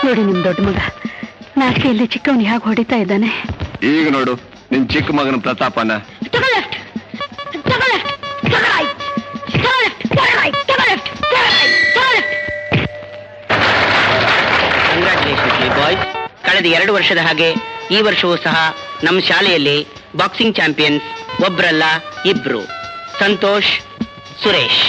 ನೋಡಿ ನಿಮ್ ದೊಡ್ಡ ಮಗ ನಾಚಿಕೆಯಲ್ಲಿ ಚಿಕ್ಕವನು ಹೇಗೆ ಹೊಡಿತಾ ಇದ್ದಾನೆ ಈಗ ನೋಡು ನಿನ್ ಚಿಕ್ಕ ಮಗನ ಪ್ರತಾಪನ ತಗೋ ಲೆಫ್ಟ್ ತಗೋ ಲೆಫ್ಟ್ ತಗೋ ರೈಟ್ ತಗೋ ಲೆಫ್ಟ್ ತಗೋ ರೈಟ್ ತಗೋ ಲೆಫ್ಟ್ ತಗೋ ರೈಟ್ ತಗೋ ಲೆಫ್ಟ್ ಕಂಗ್ರ್ಯಾಚುಲೇಷನ್ಸ್ ಬಾಯ್ಸ್ ಕಳೆದ ಎರಡು ವರ್ಷದ ಹಾಗೆ ಈ ವರ್ಷವೂ ಸಹ ನಮ್ಮ ಶಾಲೆಯಲ್ಲಿ ಬಾಕ್ಸಿಂಗ್ ಚಾಂಪಿಯನ್ಸ್ ಒಬ್ರಲ್ಲ ಇಬ್ರು ಸಂತೋಷ್ ಸುರೇಶ್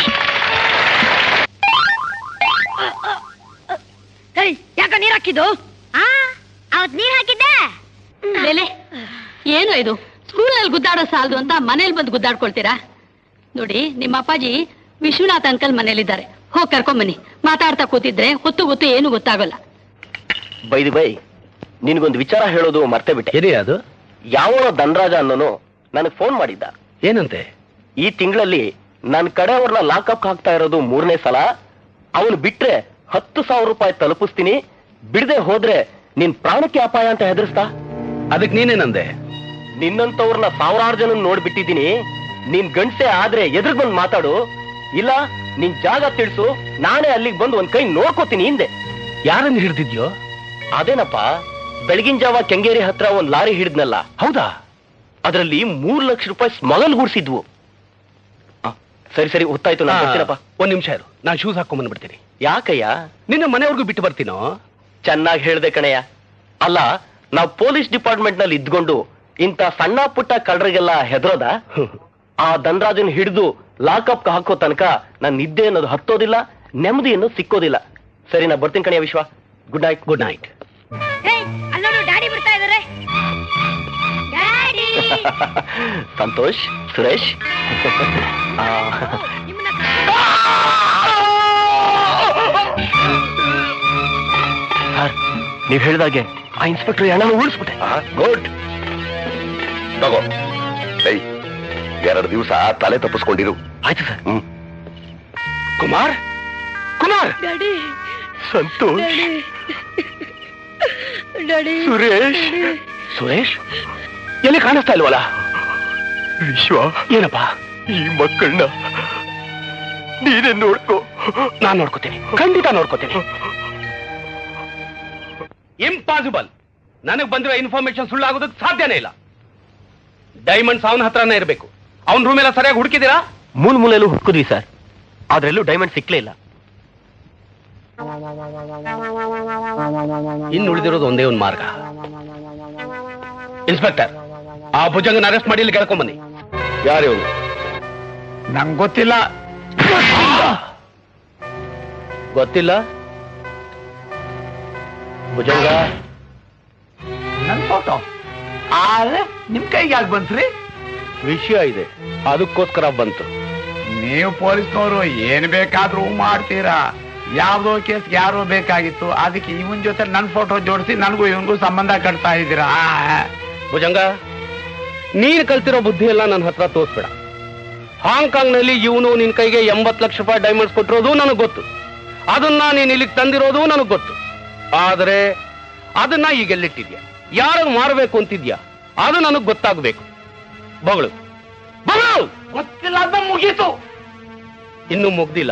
ಯಾಕ ನೀರ್ ಹಾಕಿದ್ದು ಅವತ್ ನೀರ್ ಹಾಕಿದ್ದೆ ಲೇಲೆ ಏನು ಇದು ಸ್ಕೂಲ್ನಲ್ಲಿ ಗುದ್ದಾಡೋ ಸಾಲದು ಅಂತ ಮನೇಲಿ ಬಂದು ಗುದ್ದಾಡ್ಕೊಳ್ತೀರಾ ನೋಡಿ ನಿಮ್ಮ ಅಪ್ಪಾಜಿ ವಿಶ್ವನಾಥ್ ಅಂಕಲ್ ಮನೇಲಿದ್ದಾರೆ ಹೋಗಿ ಕರ್ಕೊಂಬನ್ನಿ ಮಾತಾಡ್ತಾ ಕೂತಿದ್ರೆ ಹೊತ್ತು ಗೊತ್ತು ಏನು ಗೊತ್ತಾಗಲ್ಲ ಬೈದು ಬೈ ನಿನಗೊಂದು ವಿಚಾರ ಹೇಳೋದು ಮರ್ತೇ ಬಿಟ್ಟೆ ಏನೇ ಅದು ಯಾವ ಧನರಾಜ ಅನ್ನೋನು ನನಗೆ ಫೋನ್ ಮಾಡಿದ್ದ ಏನಂತೆ ಈ ತಿಂಗಳಲ್ಲಿ ನನ್ನ ಕಡೆಯವ್ರನ್ನ ಲಾಕಪ್ ಹಾಕ್ತಾ ಇರೋದು ಮೂರನೇ ಸಲ ಅವನು ಬಿಟ್ರೆ ಹತ್ತು ಸಾವಿರ ರೂಪಾಯಿ ತಲುಪಿಸ್ತೀನಿ ಬಿಡದೆ ಹೋದ್ರೆ ನಿನ್ ಪ್ರಾಣಕ್ಕೆ ಅಪಾಯ ಅಂತ ಹೆದರ್ಸ್ತಾ ಅದಕ್ಕೆ ನೀನೇನಂದೆ ನಿನ್ನಂತವ್ರನ್ನ ಸಾವಿರಾರು ಜನ ನೋಡ್ಬಿಟ್ಟಿದ್ದೀನಿ ನೀನ್ ಗಂಡ್ಸೆ ಆದ್ರೆ ಎದುರು ಬಂದು ಮಾತಾಡು ಇಲ್ಲ ನಿನ್ ಜಾಗ ತಿಳಿಸು ನಾನೇ ಅಲ್ಲಿಗೆ ಬಂದು ಒಂದ್ ಕೈ ನೋಡ್ಕೋತೀನಿ ಹಿಂದೆ ಯಾರನ್ನು ಹಿಡ್ದಿದ್ಯೋ ಅದೇನಪ್ಪ ಬೆಳಗಿನ ಜಾವ ಕೆಂಗೇರಿ ಹತ್ರ ಒಂದ್ ಲಾರಿ ಹಿಡಿದ್ನಲ್ಲ ಹೌದಾ ಅದರಲ್ಲಿ ಮೂರ್ ಲಕ್ಷ ರೂಪಾಯಿ ಸ್ಮಗಲ್ ಗೂಡ್ಸಿದ್ವು ಆ, ಸರಿ ಸರಿ ಗೊತ್ತಾಯ್ತು ನಾನು ಬರ್ತೀನಪ್ಪ ಒಂದ್ ನಿಮಿಷ ಇರು ನಾನು ಶೂಸ್ ಹಾಕೊಂಡ್ ಬಂದ್ಬಿಡ್ತೀನಿ ಯಾಕಯ್ಯ ನಿನ್ನ ಮನೆವರೆಗೂ ಬಿಟ್ಟು ಬರ್ತೀನೋ ಚೆನ್ನಾಗಿ ಹೇಳ್ದೆ ಕಣಯ್ಯ ಅಲ್ಲ ನಾವು ಪೊಲೀಸ್ ಡಿಪಾರ್ಟ್ಮೆಂಟ್ ನಲ್ಲಿ ಇದ್ಕೊಂಡು ಇಂಥ ಸಣ್ಣ ಪುಟ್ಟ ಕಳ್ಳರಿಗೆಲ್ಲ ಹೆದರೋದ ಆ ಧನರಾಜನ್ ಹಿಡಿದು ಲಾಕಪ್ ಹಾಕೋ ತನಕ ನನ್ ನಿದ್ದೆ ಅನ್ನೋದು ಹತ್ತೋದಿಲ್ಲ ನೆಮ್ಮದಿ ಅನ್ನೋದು ಸಿಕ್ಕೋದಿಲ್ಲ ಸರಿ ನಾ ಬರ್ತೀನಿ ಕಣಯ್ಯ Vishwa good night good night ಅಲ್ಲೋಡು ಡ್ಯಾಡಿ ಬರ್ತಾ ಇದಾರೆ ಡ್ಯಾಡಿ ಸಂತೋಷ್ ಸುರೇಶ್ ಆ, ಸರ್ ನೀವ್ ಹೇಳ್ದಾಗೆ ಆ ಇನ್ಸ್ಪೆಕ್ಟರ್ ಹಣನ ಉಳಿಸ್ಬಿಟ್ಟೆ ಗುಡ್ ತಗೋ ಏಯ್ ಎರಡು ದಿವಸ ತಲೆ ತಪ್ಪಿಸ್ಕೊಂಡಿರು ಆಯ್ತು ಸರ್ ಹ್ಮ್ ಕುಮಾರ್ ಕುಮಾರ್ ಡ್ಯಾಡಿ ಸಂತೋಷ್ ಡ್ಯಾಡಿ ಸುರೇಶ್ ಸುರೇಶ್ ಎಲ್ಲಿ ಕಾಣಿಸ್ತಾ ಇಲ್ವಲ್ಲ ವಿಶ್ವ ಏನಪ್ಪ ಈ ಮಕ್ಕಳನ್ನ ನೀನೇ ನೋಡ್ಕೋ ನಾನ್ ನೋಡ್ಕೋತೀನಿ ಖಂಡಿತ ನೋಡ್ಕೋತೀನಿ ಇಂಪಾಸಿಬಲ್ ನನಗ್ ಬಂದಿರೋ ಇನ್ಫಾರ್ಮೇಶನ್ ಸುಳ್ಳಾಗೋದಕ್ಕೆ ಸಾಧ್ಯನೇ ಇಲ್ಲ ಡೈಮಂಡ್ಸ್ ಅವನ ಹತ್ರನೇ ಇರಬೇಕು ಅವನ ರೂಮ್ ಎಲ್ಲ ಸರಿಯಾಗಿ ಹುಡುಕಿದ್ದೀರಾ ಮೂಲ್ ಮೂಲೆಲ್ಲೂ ಹುಡುಕಿದ್ವಿ ಸರ್ ಆದ್ರೆಲ್ಲೂ ಡೈಮಂಡ್ ಸಿಕ್ಲೇ ಇಲ್ಲ ಇನ್ನು ಉಳಿದಿರೋದು ಒಂದೇ ಒಂದು ಮಾರ್ಗ ಇನ್ಸ್ಪೆಕ್ಟರ್ ಆ ಭುಜಂಗನ ಅರೆಸ್ಟ್ ಮಾಡಿ ಇಲ್ಲಿ ಕೇಳ್ಕೊಂಡ್ ಬನ್ನಿ ಯಾರು ಇವನು ನಂಗೆ ಗೊತ್ತಿಲ್ಲ ಗೊತ್ತಿಲ್ಲ ಭುಜಂಗ ನನ್ ಫೋಟೋ ಆದ್ರೆ ನಿಮ್ ಕೈಗೆ ಯಾಕೆ ಬಂತ್ರಿ ವಿಷಯ ಇದೆ ಅದಕ್ಕೋಸ್ಕರ ಬಂತು ನೀವು ಪೊಲೀಸ್ನವರು ಏನ್ ಬೇಕಾದ್ರೂ ಮಾಡ್ತೀರಾ ಯಾವ್ದೋ ಕೇಸ್ ಯಾರೋ ಬೇಕಾಗಿತ್ತು ಅದಕ್ಕೆ ಇವನ್ ಜೊತೆ ನನ್ ಫೋಟೋ ಜೋಡಿಸಿ ನನ್ಗೂ ಇವನ್ಗೂ ಸಂಬಂಧ ಕಟ್ತಾ ಇದ್ದೀರಾ ಆ, ಭುಜಂಗ ನೀನ್ ಕಲ್ತಿರೋ ಬುದ್ಧಿ ಎಲ್ಲ ನನ್ನ ಹತ್ರ ತೋರಿಸ್ಬೇಡ ಹಾಂಗ್ಕಾಂಗ್ ನಲ್ಲಿ ಇವನು ನಿನ್ ಕೈಗೆ ಎಂಬತ್ ಲಕ್ಷ ರೂಪಾಯಿ ಡೈಮಂಡ್ಸ್ ಕೊಟ್ಟಿರೋದು ನನಗೆ ಗೊತ್ತು ಅದನ್ನ ನೀನ್ ಇಲ್ಲಿಗೆ ತಂದಿರೋದು ನನಗೆ ಗೊತ್ತು ಆದ್ರೆ ಅದನ್ನ ಈಗ ಎಲ್ಲಿಟ್ಟಿದ್ಯಾ ಯಾರು ಮಾರಬೇಕು ಅಂತಿದ್ಯಾ ಅದು ನನಗೆ ಗೊತ್ತಾಗ್ಬೇಕು ಬಗಳು ಬಗಳು ಗೊತ್ತಿಲ್ಲ ಅಂತ ಮುಗೀತು ಇನ್ನೂ ಮುಗ್ದಿಲ್ಲ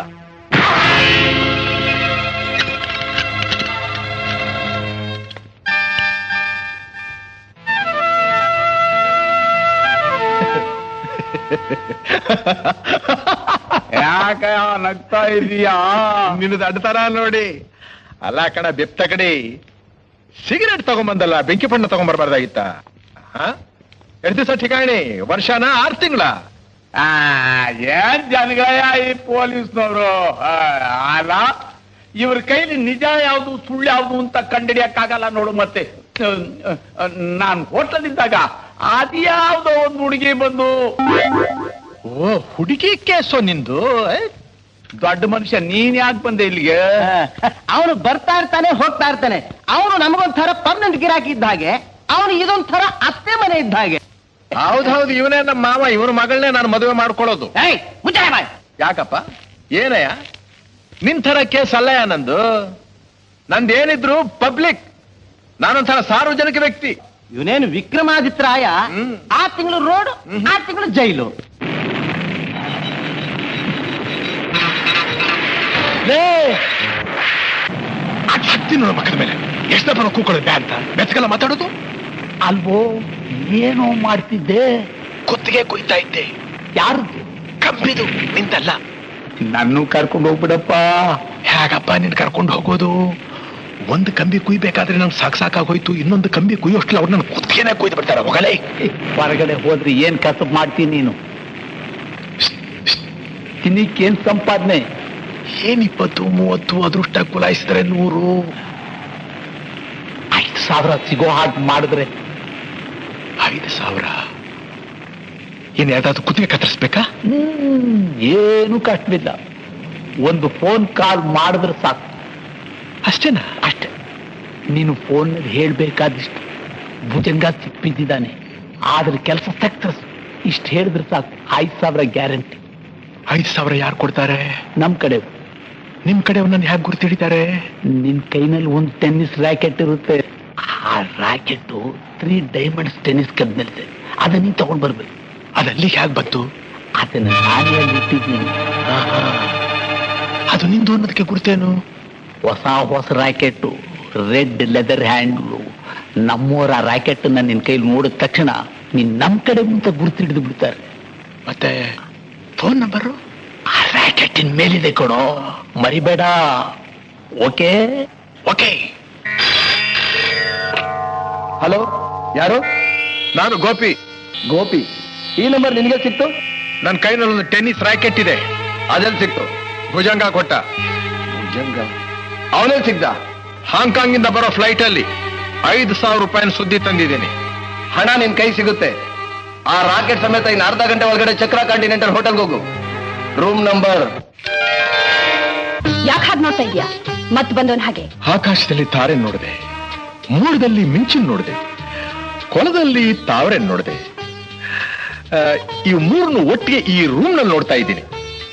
ಯಾಕ ನಗ್ತಾ ಇದೀಯಾ ನಿನ್ನದು ಅಡ್ತಾರ ನೋಡಿ ಅಲ್ಲ ಕಣ ಬೆಪ್ತ ಕಡೆ ಸಿಗರೇಟ್ ತಗೊಂಬಂದಲ್ಲ ಬೆಂಕಿ ಪಣ್ಣ ತಗೊಂಬರ್ಬಾರ್ದಾಗಿತ್ತ ಎರಡು ದಿವಸ ಠಿಕಾಣಿ ವರ್ಷನ ಆರು ತಿಂಗಳ ಆ, ಏನ್ ಜನಗಳಯ್ಯ ಈ ಪೊಲೀಸ್ನವರು ಆ, ಅಲ್ಲ ಇವ್ರ ಕೈಲಿ ನಿಜ ಯಾವ್ದು ಸುಳ್ಳು ಯಾವ್ದು ಅಂತ ಕಂಡಿಡಿಯಕ್ಕಾಗಲ್ಲ ನೋಡು ಮತ್ತೆ ನಾನು ಹೋಟ್ಲಲ್ಲಿದ್ದಾಗ ಅದ್ಯಾವ್ದೋ ಒಂದು ಹುಡುಗಿ ಬಂದು ಓ ಹುಡುಗಿ ಕೇಸೋ ನಿಂದು ಏ? ದೊಡ್ಡ ಮನುಷ್ಯ ನೀನ್ ಯಾಕೆ ಬಂದೆ ಇಲ್ಲಿಗೆ ಅವನು ಬರ್ತಾ ಇರ್ತಾನೆ ಹೋಗ್ತಾ ಇರ್ತಾನೆ ಅವನು ನಮಗೊಂಥರ ಪರ್ಮನೆಂಟ್ ಗಿರಾಕಿ ಇದ್ದ ಹಾಗೆ ಅವನು ಇದೊಂಥರ ಅತ್ತೆ ಮನೆ ಇದ್ದ ಹಾಗೆ ಹೌದೌದು ಇವನೇ ನಮ್ಮ ಮಾವ ಇವನ ಮಗಳನ್ನೇ ನಾನು ಮದುವೆ ಮಾಡ್ಕೊಳ್ಳೋದು ಏಯ್ ಮುಚ್ಚಾಯ ಬಾಯ್ ಯಾಕಪ್ಪ ಏನಯ್ಯ ನಿನ್ ಥರ ಕೇಸ್ ಅಲ್ಲಯ್ಯ ನಂದು ನಂದೇನಿದ್ರು ಪಬ್ಲಿಕ್ ನಾನೊಂಥರ ಸಾರ್ವಜನಿಕ ವ್ಯಕ್ತಿ ಇವನೇನು ವಿಕ್ರಮಾದಿತ್ರಾಯ ಹ್ಮ್. ಆ ತಿಂಗಳು ರೋಡ್ ಆ ತಿಂಗಳು ಜೈಲು ಹತ್ತಿ ನೋಡು ಮಕ್ಕದ ಮೇಲೆ ಎಷ್ಟು ಬರೋ ಕೂಕೊಳ್ಳೋದು ಬ್ಯಾ ಅಂತ ಬೆಚ್ಚಗೆಲ್ಲ ಮಾತಾಡೋದು ಅಲ್ವೋ ಏನೋ ಮಾಡ್ತಿದ್ದೆ ಕುತ್ತಿಗೆ ಕುಯ್ತಾ ಇದ್ದೆ ಯಾರು ಕಂಬಿದು ನಿಂತಲ್ಲ ನನ್ನೂ ಕರ್ಕೊಂಡು ಹೋಗ್ಬಿಡಪ್ಪ ಹೇಗಪ್ಪ ನಿನ್ ಕರ್ಕೊಂಡು ಹೋಗೋದು ಒಂದು ಕಂಬಿ ಕುಯ್ಬೇಕಾದ್ರೆ ನಂಗೆ ಸಾಕ್ ಸಾಕಾಗೋಯ್ತು ಇನ್ನೊಂದು ಕಂಬಿ ಕುಯ್ಯೋಷ್ಟಲ್ಲ ಅವ್ರು ನನ್ನ ಕುತ್ತಿಗೆನೆ ಕುಯ್ದು ಬಿಡ್ತಾರೆ ಹೋಗಲೇ ಹೊರಗಡೆ ಹೋದ್ರೆ ಏನ್ ಕಸಬ್ ಮಾಡ್ತೀನಿ ನೀನು ತಿನ್ನಿಕ್ಕೇನ್ ಸಂಪಾದನೆ ಏನ್ ಇಪ್ಪತ್ತು ಮೂವತ್ತು ಅದೃಷ್ಟ ಕುಲಾಯಿಸಿದ್ರೆ ನೂರು ಐದು ಸಾವಿರ ಸಿಗೋ ಹಾಗೆ ಮಾಡಿದ್ರೆ ಐದು ಸಾವಿರ ಏನ್ ಯಾವ್ದಾದ್ರು ಕುತ್ತಿಗೆ ಕತ್ತರಿಸ್ಬೇಕಾ ಹ್ಮ್, ಏನು ಕಷ್ಟವಿಲ್ಲ ಒಂದು ಫೋನ್ ಕಾಲ್ ಮಾಡಿದ್ರೆ ಸಾಕು ಅಷ್ಟೇನಾ ಅಷ್ಟೇ ನೀನು ಫೋನ್ನಲ್ಲಿ ಹೇಳ್ಬೇಕಾದಿಷ್ಟು ಭುಜಂಗ ಸಿಕ್ಬಿದ್ದಿದ್ದಾನೆ ಆದ್ರೆ ಕೆಲಸ ಸಕ್ಸಸ್ ಇಷ್ಟು ಹೇಳಿದ್ರೆ ಸಾಕು ಐದು ಸಾವಿರ ಗ್ಯಾರಂಟಿ ಐದು ಸಾವಿರ ಯಾರು ಕೊಡ್ತಾರೆ ನಮ್ ಕಡೆ ನಿಮ್ ಕಡೆ ನನ್ನ ಹ್ಯಾಕ್ ಗುರ್ತಿಡಿತಾರೆ ನಿನ್ ಕೈನಲ್ಲಿ ಒಂದು ಟೆನ್ನಿಸ್ ರ್ಯಾಕೆಟ್ ಇರುತ್ತೆ ಆ ರ್ಯಾಕೆಟ್ ತ್ರೀ ಡೈಮಂಡ್ಸ್ ಟೆನ್ನಿಸ್ ಕಬ್ಬಿರುತ್ತೆ ಅದನ್ನ ನೀನ್ ತಗೊಂಡ್ ಬರ್ಬೇಕು ಅದಲ್ಲಿ ಹ್ಯಾಕ್ ಬಂತು ಅದನ್ನ ನಾನೇ ಅಲ್ಲಿ ಇಟ್ಟಿದ್ದೀನಿ ಅದು ನಿಂದು ಅನ್ನೋದಕ್ಕೆ ಗುರ್ತೇನು ಹೊಸ ಹೊಸ ರ್ಯಾಕೆಟ್ ರೆಡ್ ಲೆದರ್ ಹ್ಯಾಂಡ್ಲು ನಮ್ಮೋರ ರ್ಯಾಕೆಟ್ ನಿನ್ ಕೈಲಿ ನೋಡಿದ ತಕ್ಷಣ ನೀನ್ ನಮ್ ಕಡೆ ಮುಂತ ಗುರ್ತಿಡಿದು ಬಿಡ್ತಾರೆ ಮತ್ತೆ ಫೋನ್ ನಂಬರು ಆ ರ್ಯಾಕೆಟಿನ ಮೇಲಿದೆ ಕೊಡೋ ಮರಿಬೇಡ ಓಕೆ ಓಕೆ ಹಲೋ ಯಾರು ನಾನು ಗೋಪಿ ಗೋಪಿ ಈ ನಂಬರ್ ನಿನಗೆ ಸಿಕ್ತು ನನ್ನ ಕೈನಲ್ಲಿ ಒಂದು ಟೆನ್ನಿಸ್ ರ್ಯಾಕೆಟ್ ಇದೆ ಅದೆಲ್ಲಿ ಸಿಕ್ತು ಭುಜಂಗ ಕೊಟ್ಟ ಭುಜಂಗ ಅವನೇ ಸಿಗ್ದ ಹಾಂಗ್ಕಾಂಗ್ ಇಂದ ಬರೋ ಫ್ಲೈಟ್ ಅಲ್ಲಿ ಐದು ಸಾವಿರ ರೂಪಾಯಿನ ಸುದ್ದಿ ತಂದಿದ್ದೀನಿ ಹಣ ನಿನ್ ಕೈ ಸಿಗುತ್ತೆ ಆ ರಾಕೆಟ್ ಸಮೇತ ಇನ್ನು ಅರ್ಧ ಗಂಟೆ ಒಳಗಡೆ ಚಕ್ರ ಕಾಂಟಿನೆಂಟಲ್ ಹೋಟೆಲ್ಗೆ ಹೋಗು ರೂಮ್ ನಂಬರ್ ಯಾಕೆ ಹಾಗೆ ನೋಡ್ತಾ ಇದೀಯಾ ಮತ್ ಬಂದವನ್ ಹಾಗೆ ಆಕಾಶದಲ್ಲಿ ತಾರೆ ನೋಡಿದೆ ಮೋಡದಲ್ಲಿ ಮಿಂಚಿನ ನೋಡಿದೆ ಕೊಲದಲ್ಲಿ ತಾವರೆ ನೋಡಿದೆ ಆ, ಈ ಮೂರನ್ನು ಒಟ್ಟಿಗೆ ಈ ರೂಮ್ ನಲ್ಲಿ ನೋಡ್ತಾ ಇದ್ದೀನಿ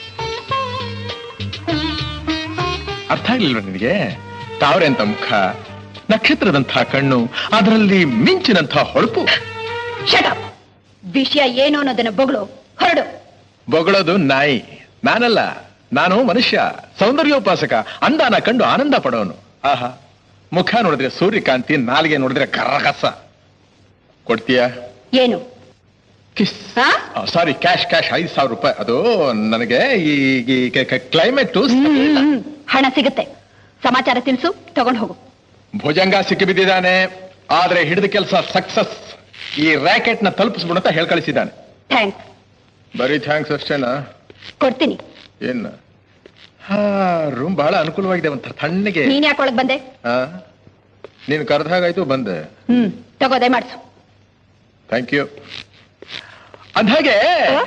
ಅರ್ಥ ಆಗ್ಲಿಲ್ವ ನಿನಗೆ ತಾವರೆ ಅಂತ ಮುಖ ನಕ್ಷತ್ರದಂತಹ ಕಣ್ಣು ಅದರಲ್ಲಿ ಮಿಂಚಿನಂತಹ ಹೊಳಪು ಶಟಪ್ ವಿಷಯ ಏನು ಅನ್ನೋದನ್ನ ಬೊಗಳು ಹೊರಡು ಬೊಗಳೋದು ನಾಯಿ ನಾನಲ್ಲ ನಾನು ಮನುಷ್ಯ ಸೌಂದರ್ಯೋಪಾಸಕ ಅಂದಾನ ಕಂಡು ಆನಂದ ಪಡೋನು ಆಹಾ ಮುಖ ನೋಡಿದ್ರೆ ಸೂರ್ಯಕಾಂತಿ ನಾಲಿಗೆ ನೋಡಿದ್ರೆ ಕರಗಸ ಕೊಡ್ತೀಯಾ ಏನು ಕಿಸ್ ಹಾ? ಸಾರಿ ಕ್ಯಾಶ್ ಕ್ಯಾಶ್ ಐದು ಸಾವಿರ ರೂಪಾಯಿ ಅದು ನನಗೆ ಈ ಕ್ಲೈಮೇಟ್ ಹ್ಮ್, ಹ್ಮ್. ಹಣ ಸಿಗುತ್ತೆ ಸಮಾಚಾರ ತಿಳಿಸು ತಗೊಂಡ್ ಹೋಗು ಭುಜಂಗ ಸಿಕ್ಕಿ ಬಿದ್ದಿದ್ದಾನೆ ಆದ್ರೆ ಹಿಡಿದ ಕೆಲಸ ಸಕ್ಸಸ್ ಈ ರ್ಯಾಕೆಟ್ ನ ತಲುಪಿಸ್ಬಿಡು ಅಂತ ಹೇಳ್ ಕಳಿಸಿದ್ದಾನೆ ಥ್ಯಾಂಕ್ಸ್ ಬರೀ ಥ್ಯಾಂಕ್ಸ್ ಅಷ್ಟೇನಾ ಕೊಡ್ತೀನಿ ಏನ್ ಹಾ ರೂಮ್ ಬಹಳ ಅನುಕೂಲವಾಗಿದೆ ಒಂಥರ ತಣ್ಣಗೆ ನೀನ್ ಯಾಕೆ ಒಳಗ್ ಬಂದೆ ಆ? ನೀನು ಕರೆದಾಗಾಯ್ತು ಬಂದೆ ಹ್ಮ್ ತಗೋದೆ ಮಾಡ್ಸು ಥ್ಯಾಂಕ್ ಯು ಅಂದ್ಹಾಗೆ ಆ?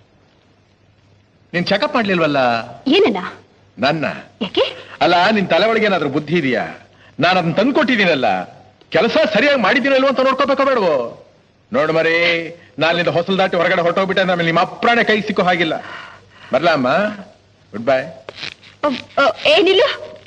ನೀನ್ ಚೆಕಪ್ ಮಾಡ್ಲಿಲ್ವಲ್ಲ ಏನನ್ನ ನನ್ನ ಯಾಕೆ ಅಲ್ಲ ನಿನ್ ತಲೆ ಒಳಗೆ ಏನಾದ್ರೂ ಬುದ್ಧಿ ಇದೆಯಾ ನಾನು ಅದನ್ನ ತಂದು ಕೊಟ್ಟಿದ್ದೀನಲ್ಲ ಕೆಲಸ ಸರಿಯಾಗಿ ಮಾಡಿದ್ದೀನಲ್ವ ಅಂತ ನೋಡ್ಕೋಬೇಕೋ ಬೇಡವೋ ನೋಡು ಮರಿ ನಾನಿಂದ ಹೊಸಲು ದಾಟಿ ಹೊರಗಡೆ ಹೊರಟೋಗ್ಬಿಟ್ಟೆ ಆಮೇಲೆ ನಿಮ್ಮ ಅಪ್ರಾಣೆ ಕೈ ಸಿಕ್ಕೋ ಹಾಗಿಲ್ಲ ಬರ್ಲಾ ಅಮ್ಮ ಗುಡ್ ಬೈ ಅವ್, ಅವ್, ಏನಿಲ್ಲ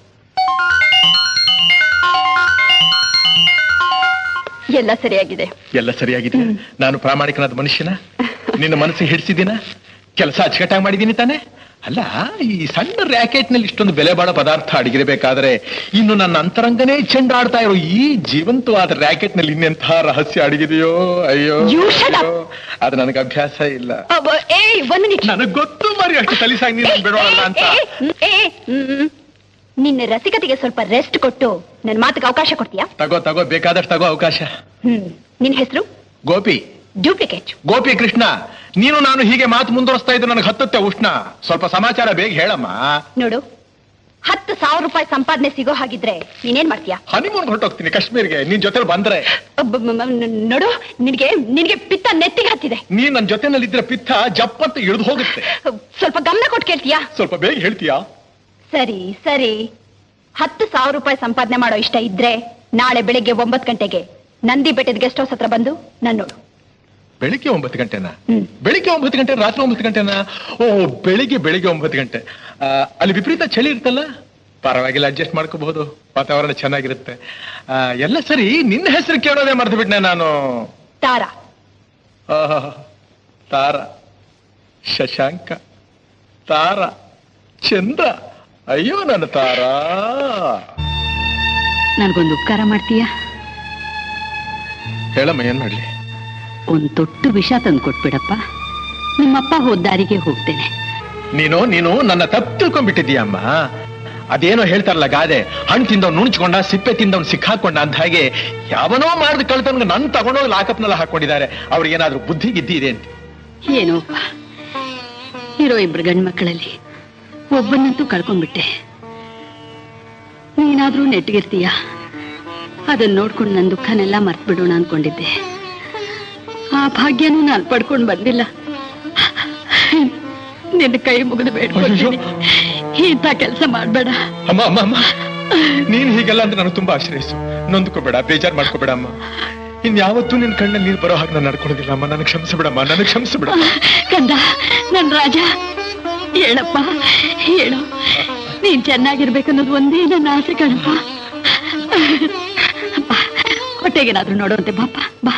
ಎಲ್ಲ ಸರಿಯಾಗಿದೆ ಎಲ್ಲ ಸರಿಯಾಗಿದೆ ನಾನು ಪ್ರಾಮಾಣಿಕನಾದ ಮನುಷ್ಯನ ನಿನ್ನ ಮನಸ್ಸಿಗೆ ಹಿಡಿಸಿದ್ದೀನ ಕೆಲಸ ಅಚ್ಚುಕಟ್ಟಾಗಿ ಮಾಡಿದ್ದೀನಿ ತಾನೆ ಅಲ್ಲ ಈ ಸಣ್ಣ ರ್ಯಾಕೆಟ್ ನಲ್ಲಿ ಇಷ್ಟೊಂದು ಬೆಲೆ ಬಾಳೋ ಪದಾರ್ಥ ಅಡಗಿರಬೇಕಾದ್ರೆ ಇನ್ನು ನನ್ನ ಅಂತರಂಗನೇ ಚೆಂಡಾಡ್ತಾ ಇರೋ ಈ ಜೀವಂತವಾದ ರ್ಯಾಕೆಟ್ ನಲ್ಲಿ ಇನ್ನೆಂಥ ರಹಸ್ಯ ಅಡಗಿದೆಯೋ ಅಯ್ಯೋ You shut up. ಅಯ್ಯೋ. ಅದು ನನಗೆ ಅಭ್ಯಾಸ ಇಲ್ಲ ಅವ್, ಏ ಒಂದ್ ಮಿನಿಟ್ ನನಗ್ ಗೊತ್ತು ಮರಿ ಅಷ್ಟು ಸಲೀಸಾಗಿ ನೀನು ಬಿಡೋಲ್ಲ ಅಂತ ನಿನ್ನ ರಸಿಕತೆಗೆ ಸ್ವಲ್ಪ ರೆಸ್ಟ್ ಕೊಟ್ಟು ನನ್ನ ಮಾತಿಗೆ ಅವಕಾಶ ಕೊಡ್ತೀಯಾ ತಗೋ ತಗೋ ಬೇಕಾದಷ್ಟು ತಗೋ ಅವಕಾಶ ಹ್ಮ್ ನಿನ್ ಹೆಸರು ಗೋಪಿ ಡೂಪ್ಲಿಕೇಟ್ ಗೋಪಿ ಕೃಷ್ಣ ನೀನು ನಾನು ಹೀಗೆ ಮಾತು ಮುಂದುವರಿಸ್ತಾ ಇದ್ದು ನನಗೆ ಹತ್ತುತ್ತೆ ಉಷ್ಣ ಸ್ವಲ್ಪ ಸಮಾಚಾರ ಬೇಗ ಹೇಳಮ್ಮ ನೋಡು ಹತ್ತು ಸಾವಿರ ರೂಪಾಯಿ ಸಂಪಾದನೆ ಸಿಗೋ ಹಾಗಿದ್ರೆ ನೀನೇನ್ ಮಾಡ್ತೀಯಾ ಹನಿಮೂನ್ ಹೊರಟೋಗ್ತೀನಿ ಕಾಶ್ಮೀರ್ಗೆ ನಿನ್ ಜೊತೆ ಬಂದ್ರೆ ಅಬ್ಬ್ ಮ್- ಮ್- ಮ್- ನೋಡು ನಿನಗೆ ನಿನಗೆ ಪಿತ್ತ ನೆತ್ತಿಗೆ ಹತ್ತಿದೆ ನೀನ್ ನನ್ನ ಜೊತೆನಲ್ಲಿದ್ರೆ ಪಿತ್ತ ಜಪ್ಪಂತ ಇಳಿದು ಹೋಗುತ್ತೆ ಸ್ವಲ್ಪ ಗಮನ ಕೊಟ್ಟು ಕೇಳ್ತೀಯಾ ಸ್ವಲ್ಪ ಬೇಗ ಹೇಳ್ತೀಯಾ ಸರಿ ಸರಿ ಹತ್ತು ಸಾವಿರ ರೂಪಾಯಿ ಸಂಪಾದನೆ ಮಾಡೋ ಇಷ್ಟ ಇದ್ರೆ ನಾಳೆ ಬೆಳಿಗ್ಗೆ ಒಂಬತ್ತು ಗಂಟೆಗೆ ನಂದಿ ಬೆಟ್ಟದ ಗೆಸ್ಟ್ ಹೌಸ್ ಹತ್ರ ಬಂದು ನನ್ ನೋಡು ಬೆಳಿಗ್ಗೆ ಒಂಬತ್ತು ಗಂಟೆನಾ ಹ್ಮ್. ಬೆಳಿಗ್ಗೆ ಒಂಬತ್ತು ಗಂಟೆ ರಾತ್ರಿ ಒಂಬತ್ತು ಗಂಟೆನಾ ಓ ಬೆಳಿಗ್ಗೆ ಬೆಳಿಗ್ಗೆ ಒಂಬತ್ತು ಗಂಟೆ ಆ, ಅಲ್ಲಿ ವಿಪರೀತ ಚಳಿ ಇರ್ತಲ್ಲ ಪರವಾಗಿಲ್ಲ ಅಡ್ಜಸ್ಟ್ ಮಾಡ್ಕೋಬಹುದು ವಾತಾವರಣ ಚೆನ್ನಾಗಿರುತ್ತೆ ಆ, ಎಲ್ಲ ಸರಿ ನಿನ್ನ ಹೆಸರು ಕೇಳೋದೇ ಮರ್ತು ಬಿಟ್ನೆ ನಾನು ತಾರಾ ಆಹಾ, ತಾರ ಶಶಾಂಕ ತಾರ ಚಂದ್ರ ಅಯ್ಯೋ ನನ್ನ ತಾರ ನನಗೊಂದು ಉಪಕಾರ ಮಾಡ್ತೀಯಾ ಹೇಳಮ್ಮ ಏನ್ ಮಾಡ್ಲಿ ಒಂದು ತೊಟ್ಟು ವಿಷ ತಂದು ಕೊಟ್ಬಿಡಪ್ಪ ನಿಮ್ಮಪ್ಪ ಹೋದ ದಾರಿಗೆ ಹೋಗ್ತೇನೆ ನೀನು ನೀನು ನನ್ನ ತಪ್ಪು ತಿಳ್ಕೊಂಡ್ಬಿಟ್ಟಿದೀಯಮ್ಮ ಅದೇನೋ ಹೇಳ್ತಾರಲ್ಲ ಗಾದೆ ಹಣ್ಣು ತಿಂದವ್ ನುಣ್ಚ್ಕೊಂಡ ಸಿಪ್ಪೆ ತಿಂದವ್ನು ಸಿಕ್ಕಾಕೊಂಡ ಅಂತ ಹಾಗೆ ಯಾವನೋ ಮಾಡಿದ ಕಳ್ತನ್ಗೆ ನನ್ ತಗೊಂಡೋಗಿ ಲಾಕಪ್ನೆಲ್ಲ ಹಾಕೊಂಡಿದ್ದಾರೆ ಅವ್ರಿಗೇನಾದ್ರೂ ಬುದ್ಧಿ ಗಿದ್ದಿ ಇದೆ ಅಂತ ಏನೋಪ್ಪ ಇರೋ ಇಬ್ರು ಗಂಡು ಮಕ್ಕಳಲ್ಲಿ ಒಬ್ಬನಂತೂ ಕಳ್ಕೊಂಡ್ಬಿಟ್ಟೆ ನೀನಾದ್ರೂ ನೆಟ್ಗಿರ್ತೀಯ ಅದನ್ನ ನೋಡ್ಕೊಂಡು ನನ್ನ ದುಃಖನೆಲ್ಲ ಮರ್ತ್ ಬಿಡೋಣ ಅನ್ಕೊಂಡಿದ್ದೆ ಆ ಭಾಗ್ಯನೂ ನಾನು ಪಡ್ಕೊಂಡು ಬಂದಿಲ್ಲ ನಿನ್ನ ಕೈ ಮುಗಿದು ಬೇಡ್ಕೊಳ್ತೀನಿ ಇಂಥ ಕೆಲಸ ಮಾಡ್ಬೇಡ ಅಮ್ಮ ಅಮ್ಮ ಅಮ್ಮ ನೀನ್ ಹೀಗೆಲ್ಲ ಅಂದ್ರೆ ನನಗೆ ತುಂಬಾ ಆಶ್ರಯಿಸು ನೊಂದ್ಕೋಬೇಡ ಬೇಜಾರ್ ಮಾಡ್ಕೋಬೇಡ ಅಮ್ಮ ಇನ್ಯಾವತ್ತೂ ನಿನ್ ಕಣ್ಣಲ್ಲಿ ನೀರು ಬರೋ ಹಾಗೆ ನಾನು ನಡ್ಕೊಳ್ಳೋದಿಲ್ಲ ಅಮ್ಮ ನನಗೆ ಕ್ಷಮಿಸ್ಬಿಡಮ್ಮ ನನಗೆ ಕ್ಷಮಿಸ್ಬಿಡಮ್ಮ ಕಂದ ನನ್ ರಾಜ ಹೇಳಪ್ಪ ಹೇಳು ನೀನ್ ಚೆನ್ನಾಗಿರ್ಬೇಕನ್ನೋದು ಒಂದೇ ನನ್ನ ಆಸೆ ಕಣಪ್ಪ ಬಾ, ಹೊಟ್ಟೆಗೇನಾದ್ರೂ ನೋಡುವಂತೆ ಬಾಪ ಬಾ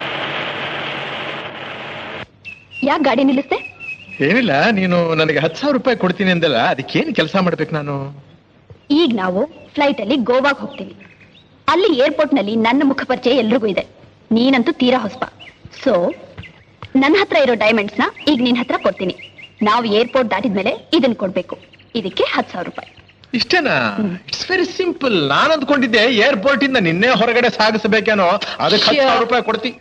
ಯಾಕೆ ಗಾಡಿ ನಿಲ್ಲಿಸ್ದೆ ಏನಿಲ್ಲ ನೀನು ನನಗೆ ಹತ್ತು ಸಾವಿರ ರೂಪಾಯಿ ಕೊಡ್ತೀನಿ ಅಂದಲ್ಲ ಅದಕ್ಕೇನು ಕೆಲಸ ಮಾಡ್ಬೇಕು ನಾನು ಈಗ ನಾವು ಫ್ಲೈಟ್ ಅಲ್ಲಿ ಗೋವಾಗ್ ಹೋಗ್ತೀವಿ ಅಲ್ಲಿ ಏರ್ಪೋರ್ಟ್ ನಲ್ಲಿ ನನ್ನ ಮುಖ ಪರಿಚಯ ಎಲ್ರಿಗೂ ಇದೆ ನೀನಂತೂ ತೀರಾ ಹೊಸಪ ಸೊ ನನ್ನ ಹತ್ರ ಇರೋ ಡೈಮಂಡ್ಸ್ ನ ಈಗ ನಿನ್ ಹತ್ರ ಕೊಡ್ತೀನಿ ನಾವು ಏರ್ಪೋರ್ಟ್ ದಾಟಿದ್ಮೇಲೆ ಇದನ್ನ ಕೊಡ್ಬೇಕು ಇದಕ್ಕೆ ಹತ್ತು ಸಾವಿರ ರೂಪಾಯಿ ಇಷ್ಟೇನಾ ಇಟ್ಸ್ ವೆರಿ ಸಿಂಪಲ್ ನಾನು ಅಂದ್ಕೊಂಡಿದ್ದೆ ಏರ್ಪೋರ್ಟ್ ಇಂದ ನಿನ್ನೆ ಹೊರಗಡೆ ಸಾಗಿಸಬೇಕೇನೋ ಅದಕ್ಕೆ ಹತ್ತು ಸಾವಿರ ರೂಪಾಯಿ ಕೊಡ್ತಿ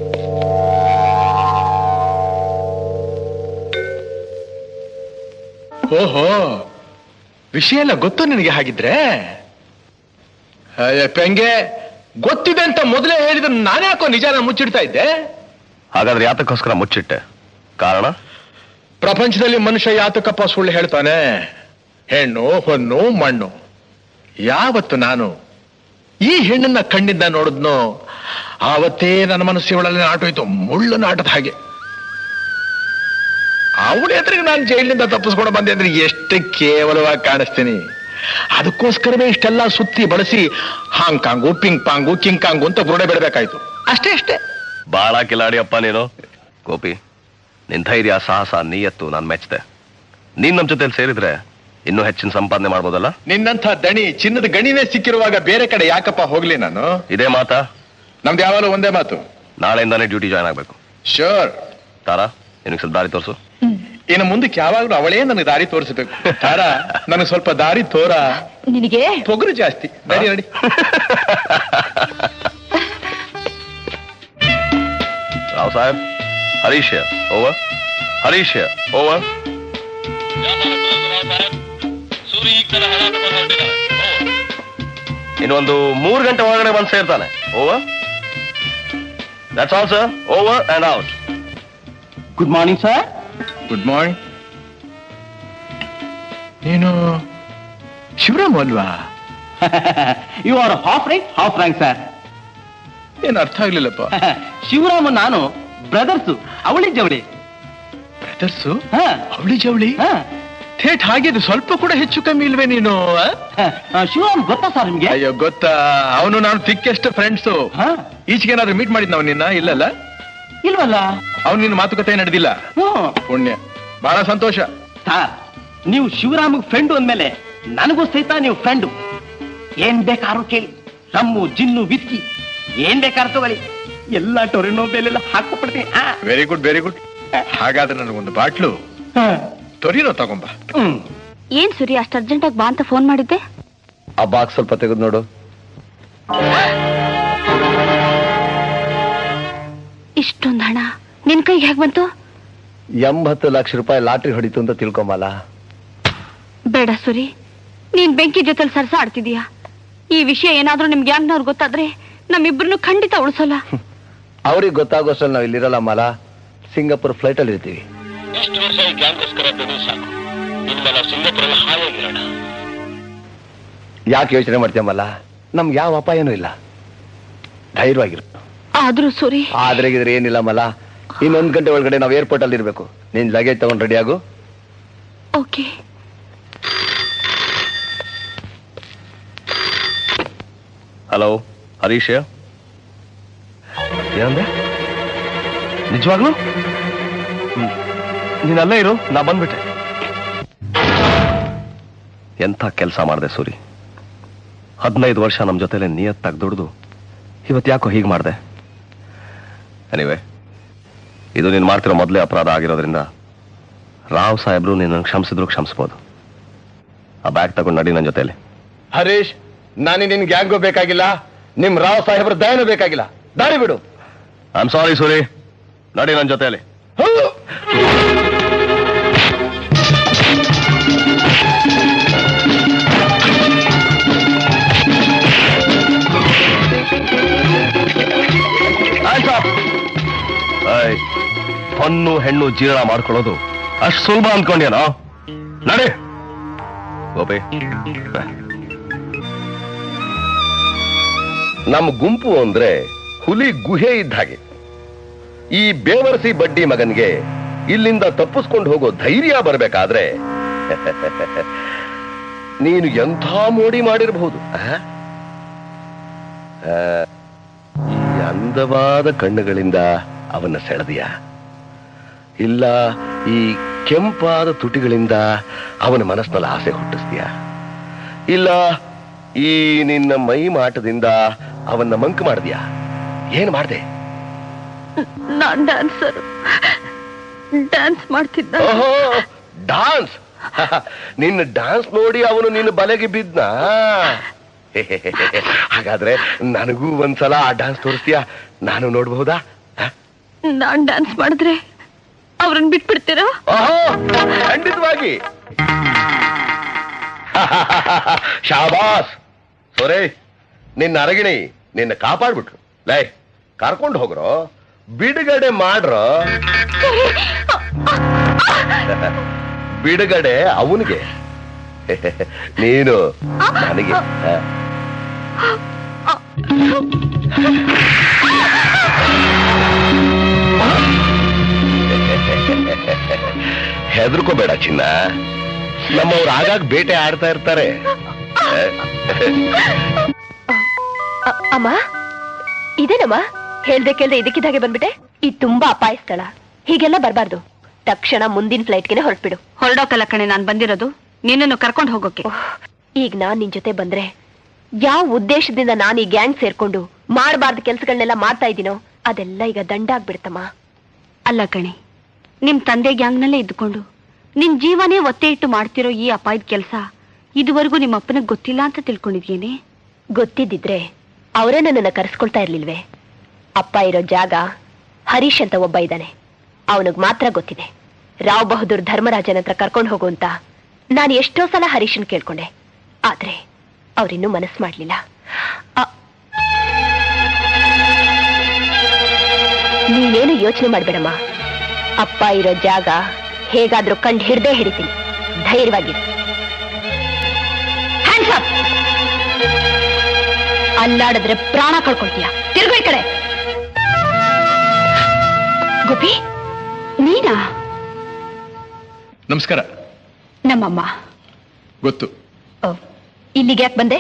ಓಹೋ ವಿಷಯ ಎಲ್ಲ ಗೊತ್ತು ನಿನಗೆ ಹಾಗಿದ್ರೆ ಅಯ್ಯ, ಪೆಂಗೆ ಗೊತ್ತಿದೆ ಅಂತ ಮೊದಲೇ ಹೇಳಿದ್ರೆ ನಾನೇ ಯಾಕೋ ನಿಜಾನ ಮುಚ್ಚಿಡ್ತಾ ಇದ್ದೆ ಹಾಗಾದ್ರೆ ಯಾತಕ್ಕೋಸ್ಕರ ಮುಚ್ಚಿಟ್ಟೆ ಕಾರಣ ಪ್ರಪಂಚದಲ್ಲಿ ಮನುಷ್ಯ ಯಾತಕಪ್ಪ ಸುಳ್ಳು ಹೇಳ್ತಾನೆ ಹೆಣ್ಣು ಹೊನ್ನು ಮಣ್ಣು ಯಾವತ್ತು ನಾನು ಈ ಹೆಣ್ಣನ್ನ ಕಣ್ಣಿಂದ ನೋಡಿದ್ನೋ ಆವತ್ತೇ ನನ್ನ ಮನಸ್ಸಿನೊಳಗೆ ನಾಟೋಯ್ತು ಮುಳ್ಳು ನಾಟದ ಹಾಗೆ ಅವಳ ಎದುರಿಗೆ ನಾನು ಜೈಲಿನಿಂದ ತಪ್ಪಿಸ್ಕೊಂಡು ಬಂದೆ ಅಂದ್ರೆ ಎಷ್ಟು ಕೇವಲವಾಗಿ ಕಾಣಿಸ್ತೀನಿ ಅದಕ್ಕೋಸ್ಕರವೇ ಇಷ್ಟೆಲ್ಲ ಸುತ್ತಿ ಬಳಸಿ Hong Kong ping pong king kong ಅಂತ ಬುರುಡೆ ಬಿಡಬೇಕಾಯ್ತು ಅಷ್ಟೇ ಅಷ್ಟೇ ಬಾಳ ಕಿಲಾಡಿಯಪ್ಪ ನೀನು ಗೋಪಿ ನಿನ್ ಧೈರ್ಯ ಸಾಹಸ ನೀಯತ್ತು ನಾನು ಮೆಚ್ಚಿದೆ ನೀನ್ ನಮ್ ಜೊತೆಲಿ ಸೇರಿದ್ರೆ ಇನ್ನೂ ಹೆಚ್ಚಿನ ಸಂಪಾದನೆ ಮಾಡ್ಬೋದಲ್ಲ ನಿನ್ನಂಥ ದಣಿ ಚಿನ್ನದ ಗಣಿನೇ ಸಿಕ್ಕಿರುವಾಗ ಬೇರೆ ಕಡೆ ಯಾಕಪ್ಪ ಹೋಗ್ಲಿ ನಾನು ಇದೇ ಮಾತಾ ನಮ್ದು ಯಾವಾಗಲೂ ಒಂದೇ ಮಾತು ನಾಳೆಯಿಂದಾನೇ ಡ್ಯೂಟಿ ಜಾಯ್ನ್ ಆಗ್ಬೇಕು ಶೋರ್ ತಾರಾ ನಿನಗೆ ಸ್ವಲ್ಪ ದಾರಿ ತೋರಿಸು ಇನ್ನು ಮುಂದಕ್ಕೆ ಯಾವಾಗಲೂ ಅವಳೇ ನನಗೆ ದಾರಿ ತೋರಿಸಬೇಕು ತಾರ ನನಗೆ ಸ್ವಲ್ಪ ದಾರಿ ತೋರ ನಿನಗೆ ಪೊಗರು ಜಾಸ್ತಿ ನಡಿ ನಡಿ ರಾವ್ ಸಾಹೇಬ್ ಹರೀಶ್ ಓವರ್ ಹರೀಶ್ ಓವರ್ ಇನ್ನೊಂದು ಮೂರು ಗಂಟೆ ಒಳಗಡೆ ಬಂದು ಸೇರ್ತಾನೆ over that's all sir over and out good morning sir good morning ನೀನು ಶಿವರಾಮ್ ಅಲ್ವಾ you are half right half rank sir ಏನು ಅರ್ಥ ಆಗ್ಲಿಲ್ಲಪ್ಪ ಶಿವರಾಮ ನಾನು ಬ್ರದರ್ಸು ಅವಳಿ ಜವಳಿ ಬ್ರದರ್ಸು ಹಾ ಅವಳಿ ಜವಳಿ ಹಾ ಥೇಟ್ ಹಾಗಿದ್ದು ಸ್ವಲ್ಪ ಕೂಡ ಹೆಚ್ಚು ಕಮ್ಮಿ ಇಲ್ವೇ ನೀನು ಆ? ಶಿವರಾಮ್ ಗೊತ್ತಾ ಸರ್ ನಿಮ್ಗೆ ಅಯ್ಯೋ ಗೊತ್ತಾ ಅವನು ನಾನು ತಿಕ್ಕೆಸ್ಟ್ ಫ್ರೆಂಡ್ಸು ಹಾ ಈಚೆಗೇನಾದ್ರೂ ಮೀಟ್ ಮಾಡಿದ್ನ ಅವ್ನು ನಿನ್ನ ಇಲ್ಲಲ್ಲ ಇಲ್ವಲ್ಲ ಅವ್ನು ನಿನ್ನ ಮಾತುಕತೆ ನಡೆದಿಲ್ಲ ಹ್ಮ್ ಪುಣ್ಯ ಬಹಳ ಸಂತೋಷ ಸರ್ ನೀವು ಶಿವರಾಮ್ ಫ್ರೆಂಡು ಅಂದ್ಮೇಲೆ ನನಗೂ ಸಹಿತ ನೀವು ಫ್ರೆಂಡು ಏನ್ ಬೇಕಾದ್ರೂ ಕೇಳಿ ರಮ್ಮು ಜಿನ್ನು ವಿಸ್ಕಿ ಏನ್ ಬೇಕಾದ್ರೂ ತಗೊಳ್ಳಿ ಎಲ್ಲ ಟೊರಿನೋ ಬೆಲೆಲ್ಲ ಹಾಕೊಬಿಡ್ತೀನಿ ಆ. ವೆರಿ ಗುಡ್ ವೆರಿ ಗುಡ್ ಹಾಗಾದ್ರೆ ನನಗೊಂದು ಬಾಟ್ಲು ತೊರಿನೋ ತಗೊಂಬ ಹ್ಮ್ ಏನ್ ಸುರಿ ಅಷ್ಟು ಅರ್ಜೆಂಟಾಗಿ ಬಾ ಅಂತ ಫೋನ್ ಮಾಡಿದ್ದೆ ಆ ಬಾಕ್ಸ್ ಸ್ವಲ್ಪ ತೆಗೆದು ನೋಡು ಇಷ್ಟೊಂದು ಹಣ ನಿನ್ ಕೈಗೆ ಹೇಗ್ ಬಂತು ಎಂಬತ್ತು ಲಕ್ಷ ರೂಪಾಯಿ ಲಾಟ್ರಿ ಹೊಡಿತು ಅಂತ ತಿಳ್ಕೊಂಬಲ್ಲ ಬೇಡ ಸುರಿ ನೀನ್ ಬೆಂಕಿ ಜೊತೆಲಿ ಸರ್ಸ ಆಡ್ತಿದೀಯ ಈ ವಿಷಯ ಏನಾದ್ರೂ ನಿಮ್ಗೆ ಗ್ಯಾಂಗ್ನವ್ರು ಗೊತ್ತಾದ್ರೆ ನಮ್ಮಿಬ್ರನ್ನು ಖಂಡಿತ ಉಳಿಸೋಲ್ಲ ಅವ್ರಿಗೆ ಗೊತ್ತಾಗೋಷ್ಟ್ರಲ್ಲಿ ನಾವು ಇಲ್ಲಿರಲ್ಲ ಮಲ ಸಿಂಗಾಪುರ್ ಫ್ಲೈಟ್ ಅಲ್ಲಿ ಇರ್ತೀವಿ ಯಾಕೆ ಯೋಚನೆ ಮಾಡ್ತೀಯಮ್ಮಲ್ಲ ನಮ್ಗೆ ಯಾವ ಅಪಾಯನೂ ಇಲ್ಲ ಧೈರ್ಯವಾಗಿರು ಆದ್ರೂ ಸುರಿ ಆದ್ರೆ ಇದ್ರೆ ಏನಿಲ್ಲ ಮಲ ಇನ್ನೊಂದ್ ಗಂಟೆ ಒಳಗಡೆ ನಾವು ಏರ್ಪೋರ್ಟ್ ಅಲ್ಲಿ ಇರ್ಬೇಕು ನಿನ್ ಲಗೇಜ್ ತಗೊಂಡ್ ರೆಡಿ ಆಗು ಓಕೆ ಹಲೋ ಹರೀಶ್ ಏನಂದೆ ನಿಜವಾಗ್ಲು ಹ್ಮ್. ನೀನ್ ಅಲ್ಲೇ ಇರು ನಾ ಬಂದ್ಬಿಟ್ಟೆ ಎಂಥ ಕೆಲಸ ಮಾಡಿದೆ ಸೂರಿ ಹದಿನೈದು ವರ್ಷ ನಮ್ಮ ಜೊತೆಲೆ ನಿಯತ್ತಾಗಿ ದುಡ್ದು ಇವತ್ತು ಯಾಕೋ ಹೀಗೆ ಮಾಡಿದೆ ಎನಿವೆ ಇದು ನೀನು ಮಾಡ್ತಿರೋ ಮೊದಲೇ ಅಪರಾಧ ಆಗಿರೋದ್ರಿಂದ ರಾವ್ ಸಾಹೇಬ್ರು ನಿನ್ನ ಕ್ಷಮಿಸಿದ್ರು ಕ್ಷಮಿಸ್ಬೋದು ಆ ಬ್ಯಾಗ್ ತಗೊಂಡು ನಡಿ ನನ್ನ ಜೊತೆಲಿ ಹರೀಶ್ ನಾನು ನಿನ್ ಗ್ಯಾಂಗು ಬೇಕಾಗಿಲ್ಲ ನಿಮ್ ರಾವ್ ಸಾಹೇಬ್ರ ದಯನೂ ಬೇಕಾಗಿಲ್ಲ ದಾರಿ ಬಿಡು ಐ ಆಮ್ ಸಾರಿ ಸೂರಿ ನಡಿ ನನ್ನ ಜೊತೆಲಿ Hands up! ಏಯ್, ಹೊನ್ನು ಹೆಣ್ಣು ಜೀರ್ಣ ಮಾಡ್ಕೊಳ್ಳೋದು ಅಷ್ಟು ಸುಲಭ ಅಂದ್ಕೊಂಡ್ಯಾನೋ ನಡಿ ಗೋಪಿ ನಮ್ಮ ಗುಂಪು ಅಂದ್ರೆ ಹುಲಿ ಗುಹೆ ಇದ್ದ ಹಾಗೆ ಈ ಬೇವರ್ಸಿ ಬಡ್ಡಿ ಮಗನ್ಗೆ ಇಲ್ಲಿಂದ ತಪ್ಪಿಸ್ಕೊಂಡು ಹೋಗೋ ಧೈರ್ಯ ಬರಬೇಕಾದ್ರೆ ನೀನು ಎಂಥ ಮೋಡಿ ಮಾಡಿರಬಹುದು ಆ? ಆ, ಈ ಅಂದವಾದ ಕಣ್ಣುಗಳಿಂದ ಅವನ್ನ ಸೆಳೆದಿಯ ಇಲ್ಲ ಈ ಕೆಂಪಾದ ತುಟಿಗಳಿಂದ ಅವನ ಮನಸ್ಸಿನಲ್ಲಿ ಆಸೆ ಹುಟ್ಟಿಸ್ತೀಯ ಇಲ್ಲ ಈ ನಿನ್ನ ಮೈ ಮಾಟದಿಂದ ಅವನ್ನ ಮಂಕ್ ಮಾಡ್ದ್ಯಾ ಏನ್ ಮಾಡ್ದೆ ನಾನ್ ಡ್ಯಾನ್ಸರ್ ಡ್ಯಾನ್ಸ್ ಮಾಡ್ತಿದ್ದ ಓಹೋ ಡಾನ್ಸ್ ನಿನ್ನ ಡಾನ್ಸ್ ನೋಡಿ ಅವನು ನಿನ್ನ ಬಲೆಗೆ ಬಿದ್ನ ಹಾಗಾದ್ರೆ ನನಗೂ ಒಂದ್ಸಲ ಆ ಡಾನ್ಸ್ ತೋರಿಸ್ತೀಯಾ ನಾನು ನೋಡ್ಬಹುದಾ ಹ? ನಾನ್ ಡ್ಯಾನ್ಸ್ ಮಾಡಿದ್ರೆ ಅವ್ರನ್ನ ಬಿಟ್ಬಿಡ್ತೀರಾ ಓಹೋ ಖಂಡಿತವಾಗಿ ಶಾಬಾಸ್ ಸೊರೆ ನಿನ್ನ ಅರಗಿಣಿ ನಿನ್ನ ಕಾಪಾಡ್ಬಿಟ್ರು ಲೈ ಕರ್ಕೊಂಡು ಹೋಗ್ರೋ ಬಿಡುಗಡೆ ಮಾಡ್ರೋ ಬಿಡುಗಡೆ ಅವನಿಗೆ ನೀನು ನನಗೆ ಹ? ಹೆದರ್ಕೋಬೇಡ ಚಿನ್ನ ನಮ್ಮವ್ರು ಆಗಾಗ ಬೇಟೆ ಆಡ್ತಾ ಇರ್ತಾರೆ ಅ- ಅಮ್ಮ ಇದೇನಮ್ಮ ಹೇಳ್ದೆ ಕೇಳ್ದೆ ಇದಕ್ಕಿದ್ದಾಗೆ ಬಂದ್ಬಿಟ್ಟೆ ಇದು ತುಂಬಾ ಅಪಾಯ ಸ್ಥಳ ಹೀಗೆಲ್ಲ ಬರಬಾರ್ದು ತಕ್ಷಣ ಮುಂದಿನ ಫ್ಲೈಟ್ಗೆನೆ ಹೊರಟ್ಬಿಡು ಹೊರಡೋಕಲ್ಲ ಕಣೆ ನಾನ್ ಬಂದಿರೋದು ನಿನ್ನನ್ನು ಕರ್ಕೊಂಡು ಹೋಗೋಕೆ ಈಗ ನಾನ್ ನಿನ್ ಜೊತೆ ಬಂದ್ರೆ ಯಾವ ಉದ್ದೇಶದಿಂದ ನಾನು ಈ ಗ್ಯಾಂಗ್ ಸೇರ್ಕೊಂಡು ಮಾಡಬಾರ್ದು ಕೆಲ್ಸಗಳನ್ನೆಲ್ಲ ಮಾಡ್ತಾ ಇದ್ದೀನೋ ಅದೆಲ್ಲ ಈಗ ದಂಡ ಆಗ್ಬಿಡ್ತಮ್ಮ ಅಲ್ಲ ಕಣೆ ನಿಮ್ ತಂದೆ ಗ್ಯಾಂಗ್ನಲ್ಲೇ ಇದ್ದುಕೊಂಡು ನಿನ್ ಜೀವನೇ ಒತ್ತೆ ಇಟ್ಟು ಮಾಡ್ತಿರೋ ಈ ಅಪಾಯದ ಕೆಲಸ ಇದುವರೆಗೂ ನಿಮ್ಮ ಅಪ್ಪನಿಗೆ ಗೊತ್ತಿಲ್ಲ ಅಂತ ತಿಳ್ಕೊಂಡಿದ್ಯೇನೆ ಗೊತ್ತಿದ್ದಿದ್ರೆ ಅವರೇ ನನ್ನನ್ನು ಕರೆಸ್ಕೊಳ್ತಾ ಇರ್ಲಿಲ್ವೇ ಅಪ್ಪ ಇರೋ ಜಾಗ ಹರೀಶ್ ಅಂತ ಒಬ್ಬ ಇದ್ದಾನೆ ಅವನಿಗೆ ಮಾತ್ರ ಗೊತ್ತಿದೆ ರಾವ್ ಬಹದ್ದೂರ್ ಧರ್ಮರಾಜನ ಹತ್ರ ಕರ್ಕೊಂಡು ಹೋಗು ಅಂತ ನಾನು ಎಷ್ಟೋ ಸಲ ಹರೀಶನ್ ಕೇಳ್ಕೊಂಡೆ ಆದ್ರೆ ಅವರಿನ್ನೂ ಮನಸ್ಸು ಮಾಡ್ಲಿಲ್ಲ ಅ- ನೀನೇನು ಯೋಚನೆ ಮಾಡ್ಬೇಡಮ್ಮ ಅಪ್ಪ ಇರೋ ಜಾಗ ಹೇಗಾದ್ರೂ ಕಂಡು ಹಿಡ್ದೇ ಹಿಡಿತೀನಿ ಧೈರ್ಯವಾಗಿರು Hands up! ಅಲ್ಲಾಡಿದ್ರೆ ಪ್ರಾಣ ಕಳ್ಕೊಳ್ತೀಯ ತಿರುಗು ಈ ಕಡೆ ಗೋಪಿ ನೀನಾ ನಮಸ್ಕಾರ ನಮ್ಮಮ್ಮ ಗೊತ್ತು ಓ, ಇಲ್ಲಿಗೆ ಯಾಕೆ ಬಂದೆ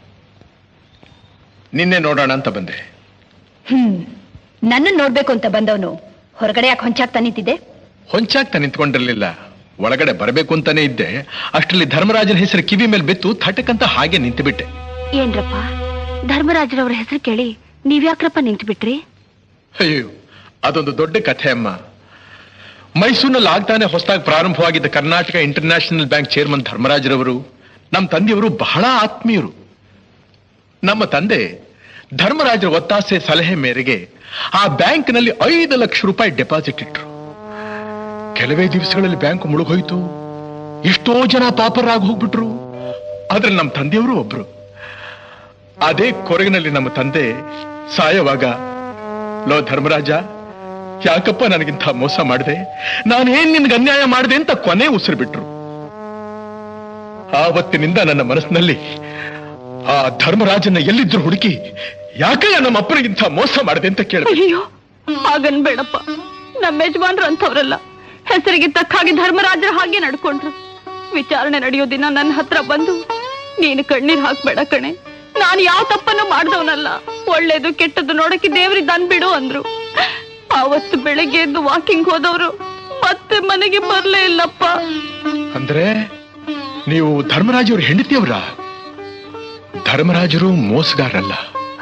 ನಿನ್ನೆ ನೋಡೋಣ ಅಂತ ಬಂದೆ ಹ್ಮ್ ನನ್ನ ನೋಡ್ಬೇಕು ಅಂತ ಬಂದವನು ಹೊರಗಡೆ ಯಾಕೆ ಹೊಂಚಾಗ್ತಾ ನಿಂತಿದ್ದೆ ಹೊಂಚಾಗ್ತಾ ನಿಂತ್ಕೊಂಡಿರ್ಲಿಲ್ಲ ಒಳಗಡೆ ಬರಬೇಕು ಅಂತಾನೆ ಇದ್ದೆ ಅಷ್ಟರಲ್ಲಿ ಧರ್ಮರಾಜನ ಹೆಸರು ಕಿವಿ ಮೇಲೆ ಬೆತ್ತು ಥಟಕಂತ ಹಾಗೆ ನಿಂತು ಬಿಟ್ಟೆ ಏನ್ರಪ್ಪ ಧರ್ಮರಾಜರವ್ರ ಹೆಸರು ಕೇಳಿ ನೀವ್ಯಾಕ್ರಪ್ಪ ನಿಂತು ಬಿಟ್ರಿ ಅಯ್ಯೋ ಅದೊಂದು ದೊಡ್ಡ ಕಥೆ ಅಮ್ಮ ಮೈಸೂರಿನಲ್ಲಿ ಆಗ್ತಾನೆ ಹೊಸದಾಗಿ ಪ್ರಾರಂಭವಾಗಿದ್ದ ಕರ್ನಾಟಕ ಇಂಟರ್ನ್ಯಾಷನಲ್ ಬ್ಯಾಂಕ್ ಚೇರ್ಮನ್ ಧರ್ಮರಾಜರವರು ನಮ್ಮ ತಂದೆಯವರು ಬಹಳ ಆತ್ಮೀಯರು ನಮ್ಮ ತಂದೆ ಧರ್ಮರಾಜರ ಒತ್ತಾಸೆ ಸಲಹೆ ಮೇರೆಗೆ ಆ ಬ್ಯಾಂಕ್ನಲ್ಲಿ ಐದು ಲಕ್ಷ ರೂಪಾಯಿ ಡೆಪಾಸಿಟ್ ಇಟ್ರು ಕೆಲವೇ ದಿವಸಗಳಲ್ಲಿ ಬ್ಯಾಂಕ್ ಮುಳುಗೋಯ್ತು ಎಷ್ಟೋ ಜನ ಪಾಪರಾಗಿ ಹೋಗ್ಬಿಟ್ರು ಆದ್ರೆ ನಮ್ಮ ತಂದೆಯವರು ಒಬ್ರು ಅದೇ ಕೊರಗಿನಲ್ಲಿ ನಮ್ಮ ತಂದೆ ಸಾಯವಾಗ ಲೋ ಧರ್ಮರಾಜ ಯಾಕಪ್ಪ ನನಗಿಂತ ಮೋಸ ಮಾಡಿದೆ ನಾನೇನ್ ನಿನ್ಗೆ ಅನ್ಯಾಯ ಮಾಡಿದೆ ಅಂತ ಕೊನೆ ಉಸಿರು ಬಿಟ್ರು ಆವತ್ತಿನಿಂದ ನನ್ನ ಮನಸ್ಸಿನಲ್ಲಿ ಆ ಧರ್ಮರಾಜನ ಎಲ್ಲಿದ್ರು ಹುಡುಕಿ ಯಾಕಯ್ಯ ನಮ್ಮ ಅಪ್ಪನಿಗಿಂತ ಮೋಸ ಮಾಡಿದೆ ಅಂತ ಕೇಳಿದೆ ಅಯ್ಯೋ ಹಾಗನ್ಬೇಡಪ್ಪ ನಮ್ಮ ಯಜಮಾನ್ರು ಅಂಥವ್ರಲ್ಲ ಹೆಸರಿಗೆ ತಕ್ಕ ಹಾಗೆ ಧರ್ಮರಾಜರ ಹಾಗೆ ನಡ್ಕೊಂಡ್ರು ವಿಚಾರಣೆ ನಡೆಯೋ ದಿನ ನನ್ನ ಹತ್ರ ಬಂದು ನೀನು ಕಣ್ಣೀರ್ ಹಾಕ್ಬೇಡ ಕಣೆ ನಾನು ಯಾವ ತಪ್ಪನ್ನು ಮಾಡ್ದವನಲ್ಲ ಒಳ್ಳೇದು ಕೆಟ್ಟದ್ದು ನೋಡಕ್ಕೆ ದೇವ್ರಿದ್ದಾನ್ ಬಿಡು ಅಂದ್ರು ಆವತ್ತು ಬೆಳಗ್ಗೆ ಎದ್ದು ವಾಕಿಂಗ್ ಹೋದವರು ಮತ್ತೆ ಮನೆಗೆ ಬರ್ಲೇ ಇಲ್ಲಪ್ಪ ಅಂದ್ರೆ ನೀವು ಧರ್ಮರಾಜ್ ಅವ್ರ ಹೆಂಡತಿಯವರ ಧರ್ಮರಾಜರು ಮೋಸಗಾರಲ್ಲ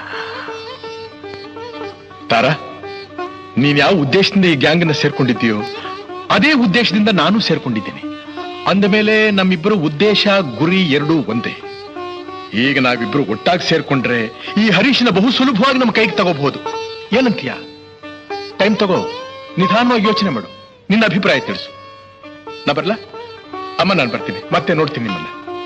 ತಾರ ನೀನ್ ಯಾವ ಉದ್ದೇಶದಿಂದ ಈ ಗ್ಯಾಂಗ್ನ ಸೇರ್ಕೊಂಡಿದ್ದೀಯೋ ಅದೇ ಉದ್ದೇಶದಿಂದ ನಾನು ಸೇರ್ಕೊಂಡಿದ್ದೀನಿ ಅಂದ ಮೇಲೆ ನಮ್ಮಿಬ್ಬರು ಉದ್ದೇಶ ಗುರಿ ಎರಡೂ ಒಂದೇ ಈಗ ನಾವಿಬ್ರು ಒಟ್ಟಾಗಿ ಸೇರ್ಕೊಂಡ್ರೆ ಈ ಹರೀಶನ ಬಹು ಸುಲಭವಾಗಿ ನಮ್ಮ ಕೈಗೆ ತಗೋಬಹುದು ಏನಂತೀಯ ಟೈಮ್ ತಗೋ ನಿಧಾನವಾಗಿ ಯೋಚನೆ ಮಾಡು ನಿನ್ನ ಅಭಿಪ್ರಾಯ ತಿಳಿಸು ನಾ ಬರ್ಲಾ ಅಮ್ಮ ನಾನು ಬರ್ತೀನಿ ಮತ್ತೆ ನೋಡ್ತೀನಿ ನಿಮ್ಮನ್ನ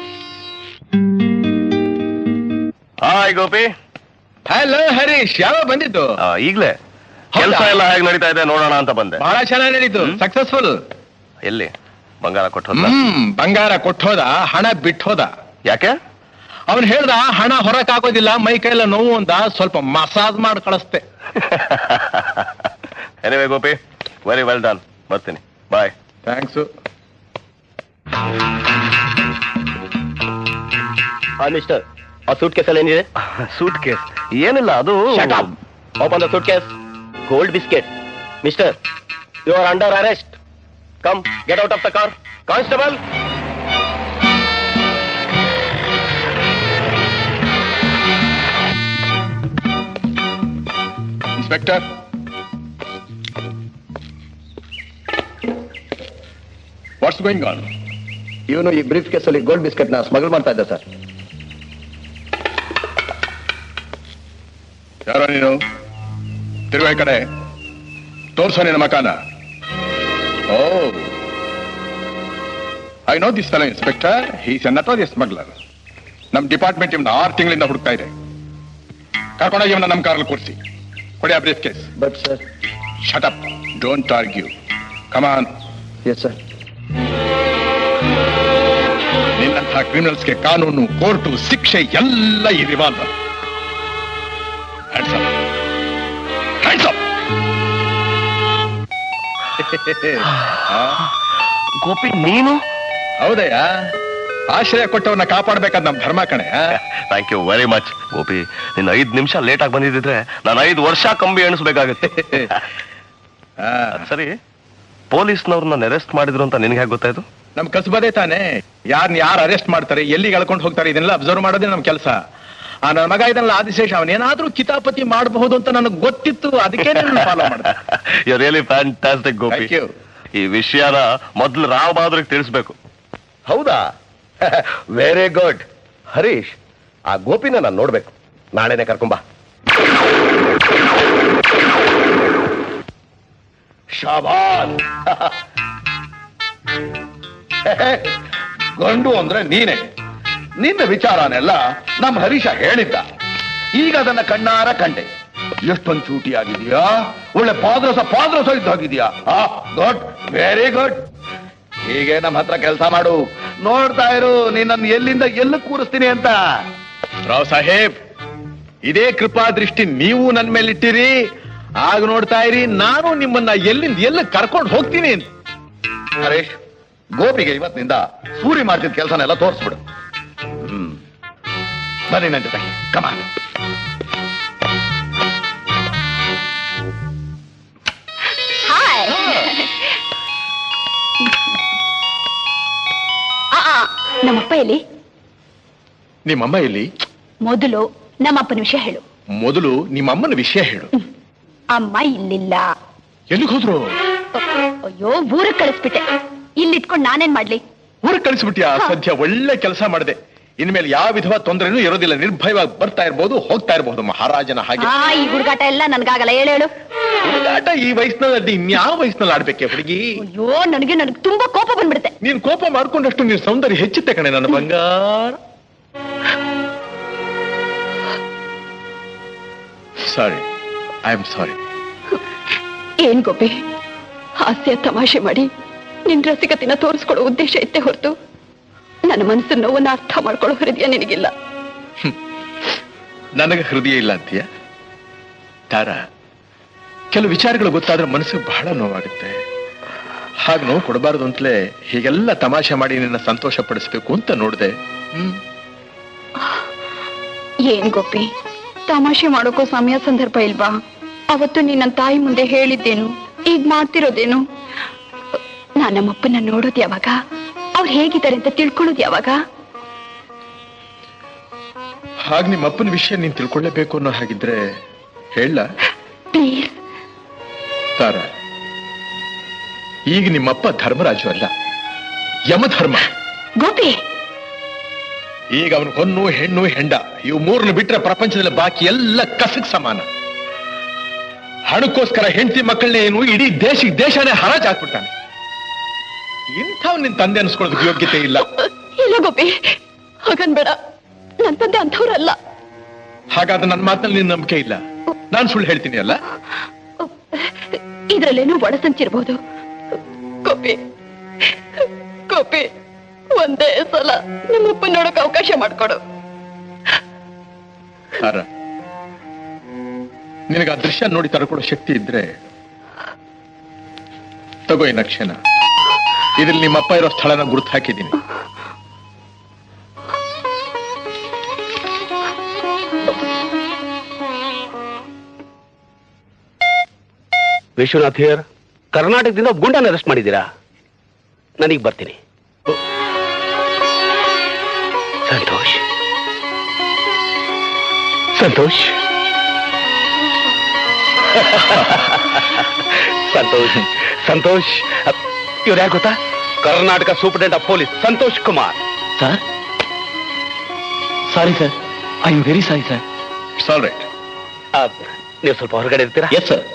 ಹಾಯ್ ಗೋಪಿ ಹಲೋ ಹರೀಶ್ ಯಾವ ಬಂದಿದ್ದು ಆ, ಈಗ್ಲೇ ಕೆಲಸ ಎಲ್ಲ ಹೇಗೆ ನಡೀತಾ ಇದೆ ನೋಡೋಣ ಅಂತ ಬಂದೆ ಬಹಳ ಚೆನ್ನಾಗಿ ನಡೀತು ಸಕ್ಸಸ್ಫುಲ್ ಎಲ್ಲಿ ಬಂಗಾರ ಕೊಟ್ಟು ಹ್ಮ್ ಬಂಗಾರ ಕೊಟ್ಟೋದ ಹಣ ಬಿಟ್ಟೋದ ಯಾಕೆ ಅವನು ಹೇಳ್ದ ಹಣ ಹೊರಕ್ ಹಾಕೋದಿಲ್ಲ ಮೈ ಕೈಲ ನೋವು ಅಂತ ಸ್ವಲ್ಪ ಮಸಾಜ್ ಮಾಡಿ ಕಳಿಸ್ತೆ anyway Gopi very well done ಬರ್ತೀನಿ ಬಾಯ್ ಥ್ಯಾಂಕ್ಸ್ ಮಿಸ್ಟರ್ ಆ ಸೂಟ್ ಕೇಸ್ ಅಲ್ಲಿ ಏನಿದೆ ಸೂಟ್ ಕೇಸ್ ಏನಿಲ್ಲ ಅದು open the suitcase gold biscuit mister you are under arrest come get out of the car constable inspector what's going on ಇವನು ಈ brief ಕೇಸಲ್ಲಿ gold biscuit ನ smuggle ಮಾಡ್ತಾ ಇದ್ದ ಸರ್ ಯಾರೋ ನೀನು ತಿರುಗೋ ಈ ಕಡೆ ತೋರ್ಸೋ ನಿನ್ನ ಮಕಾನ oh I know this fellow inspector he's a notorious smuggler ನಮ್ಮ ಡಿಪಾರ್ಟ್ಮೆಂಟ್ ಇವನ್ನ ಆರು ತಿಂಗಳಿಂದ ಹುಡುಕ್ತಾ ಇದೆ ಕರ್ಕೊಂಡೋಗಿ ಇವನ್ನ ನಮ್ಮ ಕಾರಲ್ಲಿ ಕೂರಿಸಿ ಕೊಡಿ ಆ briefcase but sir shut up don't argue come on yes sir ನಿನ್ನಂತಹ ಕ್ರಿಮಿನಲ್ಸ್ಗೆ ಕಾನೂನು ಕೋರ್ಟು ಶಿಕ್ಷೆ ಎಲ್ಲ ಈ revolver hands up hands up Gopi ನೀನು ಹೌದಯ್ಯ ಆಶ್ರಯ ಕೊಟ್ಟವನ್ನ ಕಾಪಾಡ್ಬೇಕಾದ್ ನಮ್ ಧರ್ಮ ಕಣೆ ಆ? Thank you very much Gopi ನಿನ್ನ ಐದ್ ನಿಮಿಷ ಲೇಟ್ ಆಗಿ ಬಂದಿದ್ರೆ ನಾನು ಐದು ವರ್ಷ ಕಂಬಿ ಎಣಿಸ್ಬೇಕಾಗತ್ತೆ ಆ, ಅದ್ ಸರಿ ಪೊಲೀಸ್ನವ್ರನ್ನ ಅರೆಸ್ಟ್ ಮಾಡಿದ್ರು ಅಂತ ನಿನ್ಗೆ ಹೇಗೆ ಗೊತ್ತಾಯ್ತು ನಮ್ ಕಸಬದೇ ತಾನೆ ಯಾರನ್ನ ಯಾರು ಅರೆಸ್ಟ್ ಮಾಡ್ತಾರೆ ಎಲ್ಲಿಗೆ ಎಳ್ಕೊಂಡು ಹೋಗ್ತಾರೆ ಇದನ್ನೆಲ್ಲ ಅಬ್ಸರ್ವ್ ಮಾಡೋದೇ ನಮ್ ಕೆಲಸ ಆ ನನ್ನ ಮಗ ಇದನ್ನೆಲ್ಲ ಆದಿಶೇಷ ಅವನೇನಾದ್ರೂ ಕಿತಾಪತಿ ಮಾಡಬಹುದು ಅಂತ ನನಗೆ ಗೊತ್ತಿತ್ತು ಅದಕ್ಕೆ ಫಾಲೋ ಮಾಡ್ದೆ you really fantastic Gopi Thank you. ಈ ವಿಷಯನ ಮೊದ್ಲು ರಾವ್ ಬಹದ್ದೂರ್ಗೆ ತಿಳಿಸ್ಬೇಕು ಹೌದಾ ವೆರಿ ಗುಡ್ ಹರೀಶ್ ಆ ಗೋಪಿನ ನಾನು ನೋಡ್ಬೇಕು ನಾಳೆನೆ ಕರ್ಕೊಂಬಾ ಶಾಬಾಸ್ ಗಂಡು ಅಂದ್ರೆ ನೀನೆ ನಿನ್ನ ವಿಚಾರನೆಲ್ಲ ನಮ್ಮ ಹರೀಶ ಹೇಳಿದ್ದ ಈಗ ಅದನ್ನ ಕಣ್ಣಾರ ಕಂಡೆ ಎಷ್ಟೊಂದು ಚೂಟಿ ಆಗಿದೆಯಾ ಒಳ್ಳೆ ಪಾದ್ರಸ ಪಾದ್ರಸ ಇದ್ದಾಗಿದೆಯಾ ಗುಡ್ ವೆರಿ ಗುಡ್ ಹೀಗೆ ನಮ್ಮ ಹತ್ರ ಕೆಲಸ ಮಾಡು ನೋಡ್ತಾ ಇರು ನಿನ್ನನ್ನು ಎಲ್ಲಿಂದ ಎಲ್ಲಿ ಕೂರಿಸ್ತೀನಿ ಅಂತ ರಾವ್ ಸಾಹೇಬ್ ಇದೇ ಕೃಪಾ ದೃಷ್ಟಿ ನೀವು ನನ್ ಮೇಲೆ ಇಟ್ಟಿರಿ ಆಗ ನೋಡ್ತಾ ಇರಿ ನಾನು ನಿಮ್ಮನ್ನ ಎಲ್ಲಿಂದ ಎಲ್ಲ ಕರ್ಕೊಂಡು ಹೋಗ್ತೀನಿ ಅಂತ ಹರೀಶ್ ಗೋಪಿಗೆ ಇವತ್ತಿನಿಂದ ಸೂರಿ ಮಾಡ್ತಿದ್ದ ಕೆಲಸನೆಲ್ಲ ತೋರಿಸ್ಬಿಡು ಹ್ಮ್ ಬನ್ನಿ ನನ್ನ ಜೊತೆಗೆ ಕಮಾನ್ ಹಾಯ್ ಆ, ಆ, ನಮ್ಮಪ್ಪ ಎಲ್ಲಿ ನಿಮ್ಮಮ್ಮ ಎಲ್ಲಿ ಮೊದಲು ನಮ್ಮಪ್ಪನ ವಿಷಯ ಹೇಳು ಮೊದಲು ನಿಮ್ಮಮ್ಮನ ವಿಷಯ ಹೇಳು ಅಮ್ಮ ಇಲ್ಲಿಲ್ಲ ಎಲ್ಲಿಗೆ ಹೋದ್ರು ಅಯ್ಯೋ ಊರಿಗೆ ಕಳಿಸ್ಬಿಟ್ಟೆ ಇಲ್ಲಿ ಇಟ್ಕೊಂಡು ನಾನೇನ್ ಮಾಡ್ಲಿ ಊರಿಗೆ ಕಳಿಸ್ಬಿಟ್ಯಾ ಸದ್ಯ ಒಳ್ಳೆ ಕೆಲಸ ಮಾಡಿದೆ ಇನ್ಮೇಲೆ ಯಾವ ವಿಧವಾದ ತೊಂದರೆನೂ ಇರೋದಿಲ್ಲ ನಿರ್ಭಯವಾಗಿ ಬರ್ತಾ ಇರ್ಬೋದು ಹೋಗ್ತಾ ಇರ್ಬೋದು ಮಹಾರಾಜನ ಹಾಗೆ ಆ ಈ ಹುಡುಗಾಟ ಎಲ್ಲ ನನ್ಗಾಗಲ್ಲ ಹೇಳು ಹೇಳು ಹುಡುಗಾಟ ಈ ವಯಸ್ಸಿನಲ್ಲಿ ಇನ್ಯಾವ ವಯಸ್ಸಿನಲ್ಲಿ ಆಡ್ಬೇಕೆ ಹುಡುಗಿ ಅಯ್ಯೋ ನನಗೆ ನನಗೆ ತುಂಬಾ ಕೋಪ ಬಂದ್ಬಿಡುತ್ತೆ ನೀನ್ ಕೋಪ ಮಾಡ್ಕೊಂಡಷ್ಟು ನೀನ್ ಸೌಂದರ್ಯ ಹೆಚ್ಚುತ್ತೆ ಕಣೆ ನನ್ನ ಬಂಗಾರ ಸಾರಿ ಐ ಆಮ್ ಸಾರಿ ಏನ್ ಗೋಪಿ ಹಾಸ್ಯ ತಮಾಷೆ ಮಾಡಿ ನಿನ್ ರಸಿಕತೆನ ತೋರಿಸ್ಕೊಳ್ಳೋ ಉದ್ದೇಶ ಇತ್ತೆ ಹೊರತು ನನ್ನ ಮನಸ್ಸಿನ ನೋವನ್ನ ಅರ್ಥ ಮಾಡ್ಕೊಳ್ಳೋ ಹೃದಯ ನಿನಗಿಲ್ಲ ನನಗೆ ಹೃದಯ ಇಲ್ಲ ಅಂತೀಯ ತಾರ ಕೆಲವು ವಿಚಾರಗಳು ಗೊತ್ತಾದ್ರೆ ಮನಸ್ಸಿಗೆ ಬಹಳ ನೋವಾಗುತ್ತೆ ಹಾಗೆ ನೋವು ಕೊಡಬಾರದು ಅಂತಲೇ ಹೀಗೆಲ್ಲ ತಮಾಷೆ ಮಾಡಿ ನಿನ್ನ ಸಂತೋಷ ಪಡಿಸ್ಬೇಕು ಅಂತ ನೋಡಿದೆ ಹ್ಮ್ ಏನ್ ಗೋಪಿ ತಮಾಷೆ ಮಾಡೋಕೋ ಸಮಯ ಸಂದರ್ಭ ಇಲ್ವಾ ಅವತ್ತು ನೀನ್ ನನ್ನ ತಾಯಿ ಮುಂದೆ ಹೇಳಿದ್ದೇನು ಈಗ ಮಾಡ್ತಿರೋದೇನು ನಾನ್ ನಮ್ಮಪ್ಪನ ನೋಡೋದು ಯಾವಾಗ ಅವ್ರು ಹೇಗಿದ್ದಾರೆ ಅಂತ ತಿಳ್ಕೊಳ್ಳೋದು ಯಾವಾಗ ಹಾಗ ನಿಮ್ಮ ಅಪ್ಪನ ವಿಷಯ ನೀನ್ ತಿಳ್ಕೊಳ್ಳೇಬೇಕು ಅನ್ನೋ ಹಾಗಿದ್ರೆ ಹೇಳ ಪ್ಲೀಸ್ ತಾರ ಈಗ ನಿಮ್ಮಪ್ಪ ಧರ್ಮರಾಜು ಅಲ್ಲ ಯಮಧರ್ಮ ಗೋಪಿ ಈಗ ಅವನು ಹೊನ್ನು ಹೆಣ್ಣು ಹೆಂಡ ಇವು ಮೂರನ್ನು ಬಿಟ್ರೆ ಪ್ರಪಂಚದಲ್ಲಿ ಬಾಕಿ ಎಲ್ಲ ಕಸಕ್ ಸಮಾನ ಹಣಕ್ಕೋಸ್ಕರ ಹೆಂಡತಿ ಮಕ್ಕಳನ್ನೇ ಏನು ಇಡೀ ದೇಶ ದೇಶನೇ ಹರಾಜ್ ಹಾಕ್ಬಿಡ್ತಾನೆ ಇಂಥವ್ ನಿನ್ ತಂದೆ ಅನ್ಸ್ಕೊಳ್ಳೋದಕ್ಕೆ ಯೋಗ್ಯತೆ ಇಲ್ಲ ಇಲ್ಲ ಗೋಪಿ ಹಾಗನ್ಬೇಡ ನನ್ ತಂದೆ ಅಂಥವ್ರಲ್ಲ ಹಾಗಾದ್ರೆ ನನ್ನ ಮಾತಲ್ಲಿ ನಿನ್ ನಂಬಿಕೆ ಇಲ್ಲ ನಾನ್ ಸುಳ್ಳು ಹೇಳ್ತೀನಿ ಅಲ್ಲ ಇದ್ರಲ್ಲೇನೋ ಒಳಸಂಚಿರ್ಬೋದು ಗೋಪಿ ಗೋಪಿ ಒಂದೇ ಸಲ ನಿಮ್ಮಪ್ಪ ನೋಡಕ್ ಅವಕಾಶ ಮಾಡ್ಕೊಡು ತಾರ ನಿನಗೆ ಆ ದೃಶ್ಯ ನೋಡಿ ತಡ್ಕೊಳ್ಳೋ ಶಕ್ತಿ ಇದ್ರೆ ತಗೋ ಈ ನಕ್ಷೆನ ಇದ್ರಲ್ಲಿ ನಿಮ್ಮಪ್ಪ ಇರೋ ಸ್ಥಳನ ಗುರುತು ಹಾಕಿದ್ದೀನಿ ವಿಶ್ವನಾಥ್ ಹಿಯರ್ ಕರ್ನಾಟಕದಿಂದ ಒಬ್ಬ ಗುಂಡನ ಅರೆಸ್ಟ್ ಮಾಡಿದ್ದೀರಾ ನನಗೆ ಬರ್ತೀನಿ ಸಂತೋಷ್ ಸಂತೋಷ್ ಸಂತೋಷ್ ಸಂತೋಷ್ ಇವ್ರು ಯಾಕೆ ಗೊತ್ತಾ Karnataka superintendent of police Santosh Kumar sir sorry sir I am very sorry sir it's all right ಆ, ನೀವು ಸ್ವಲ್ಪ ಹೊರಗಡೆ ಇರ್ತೀರಾ ಎಸ್ ಸರ್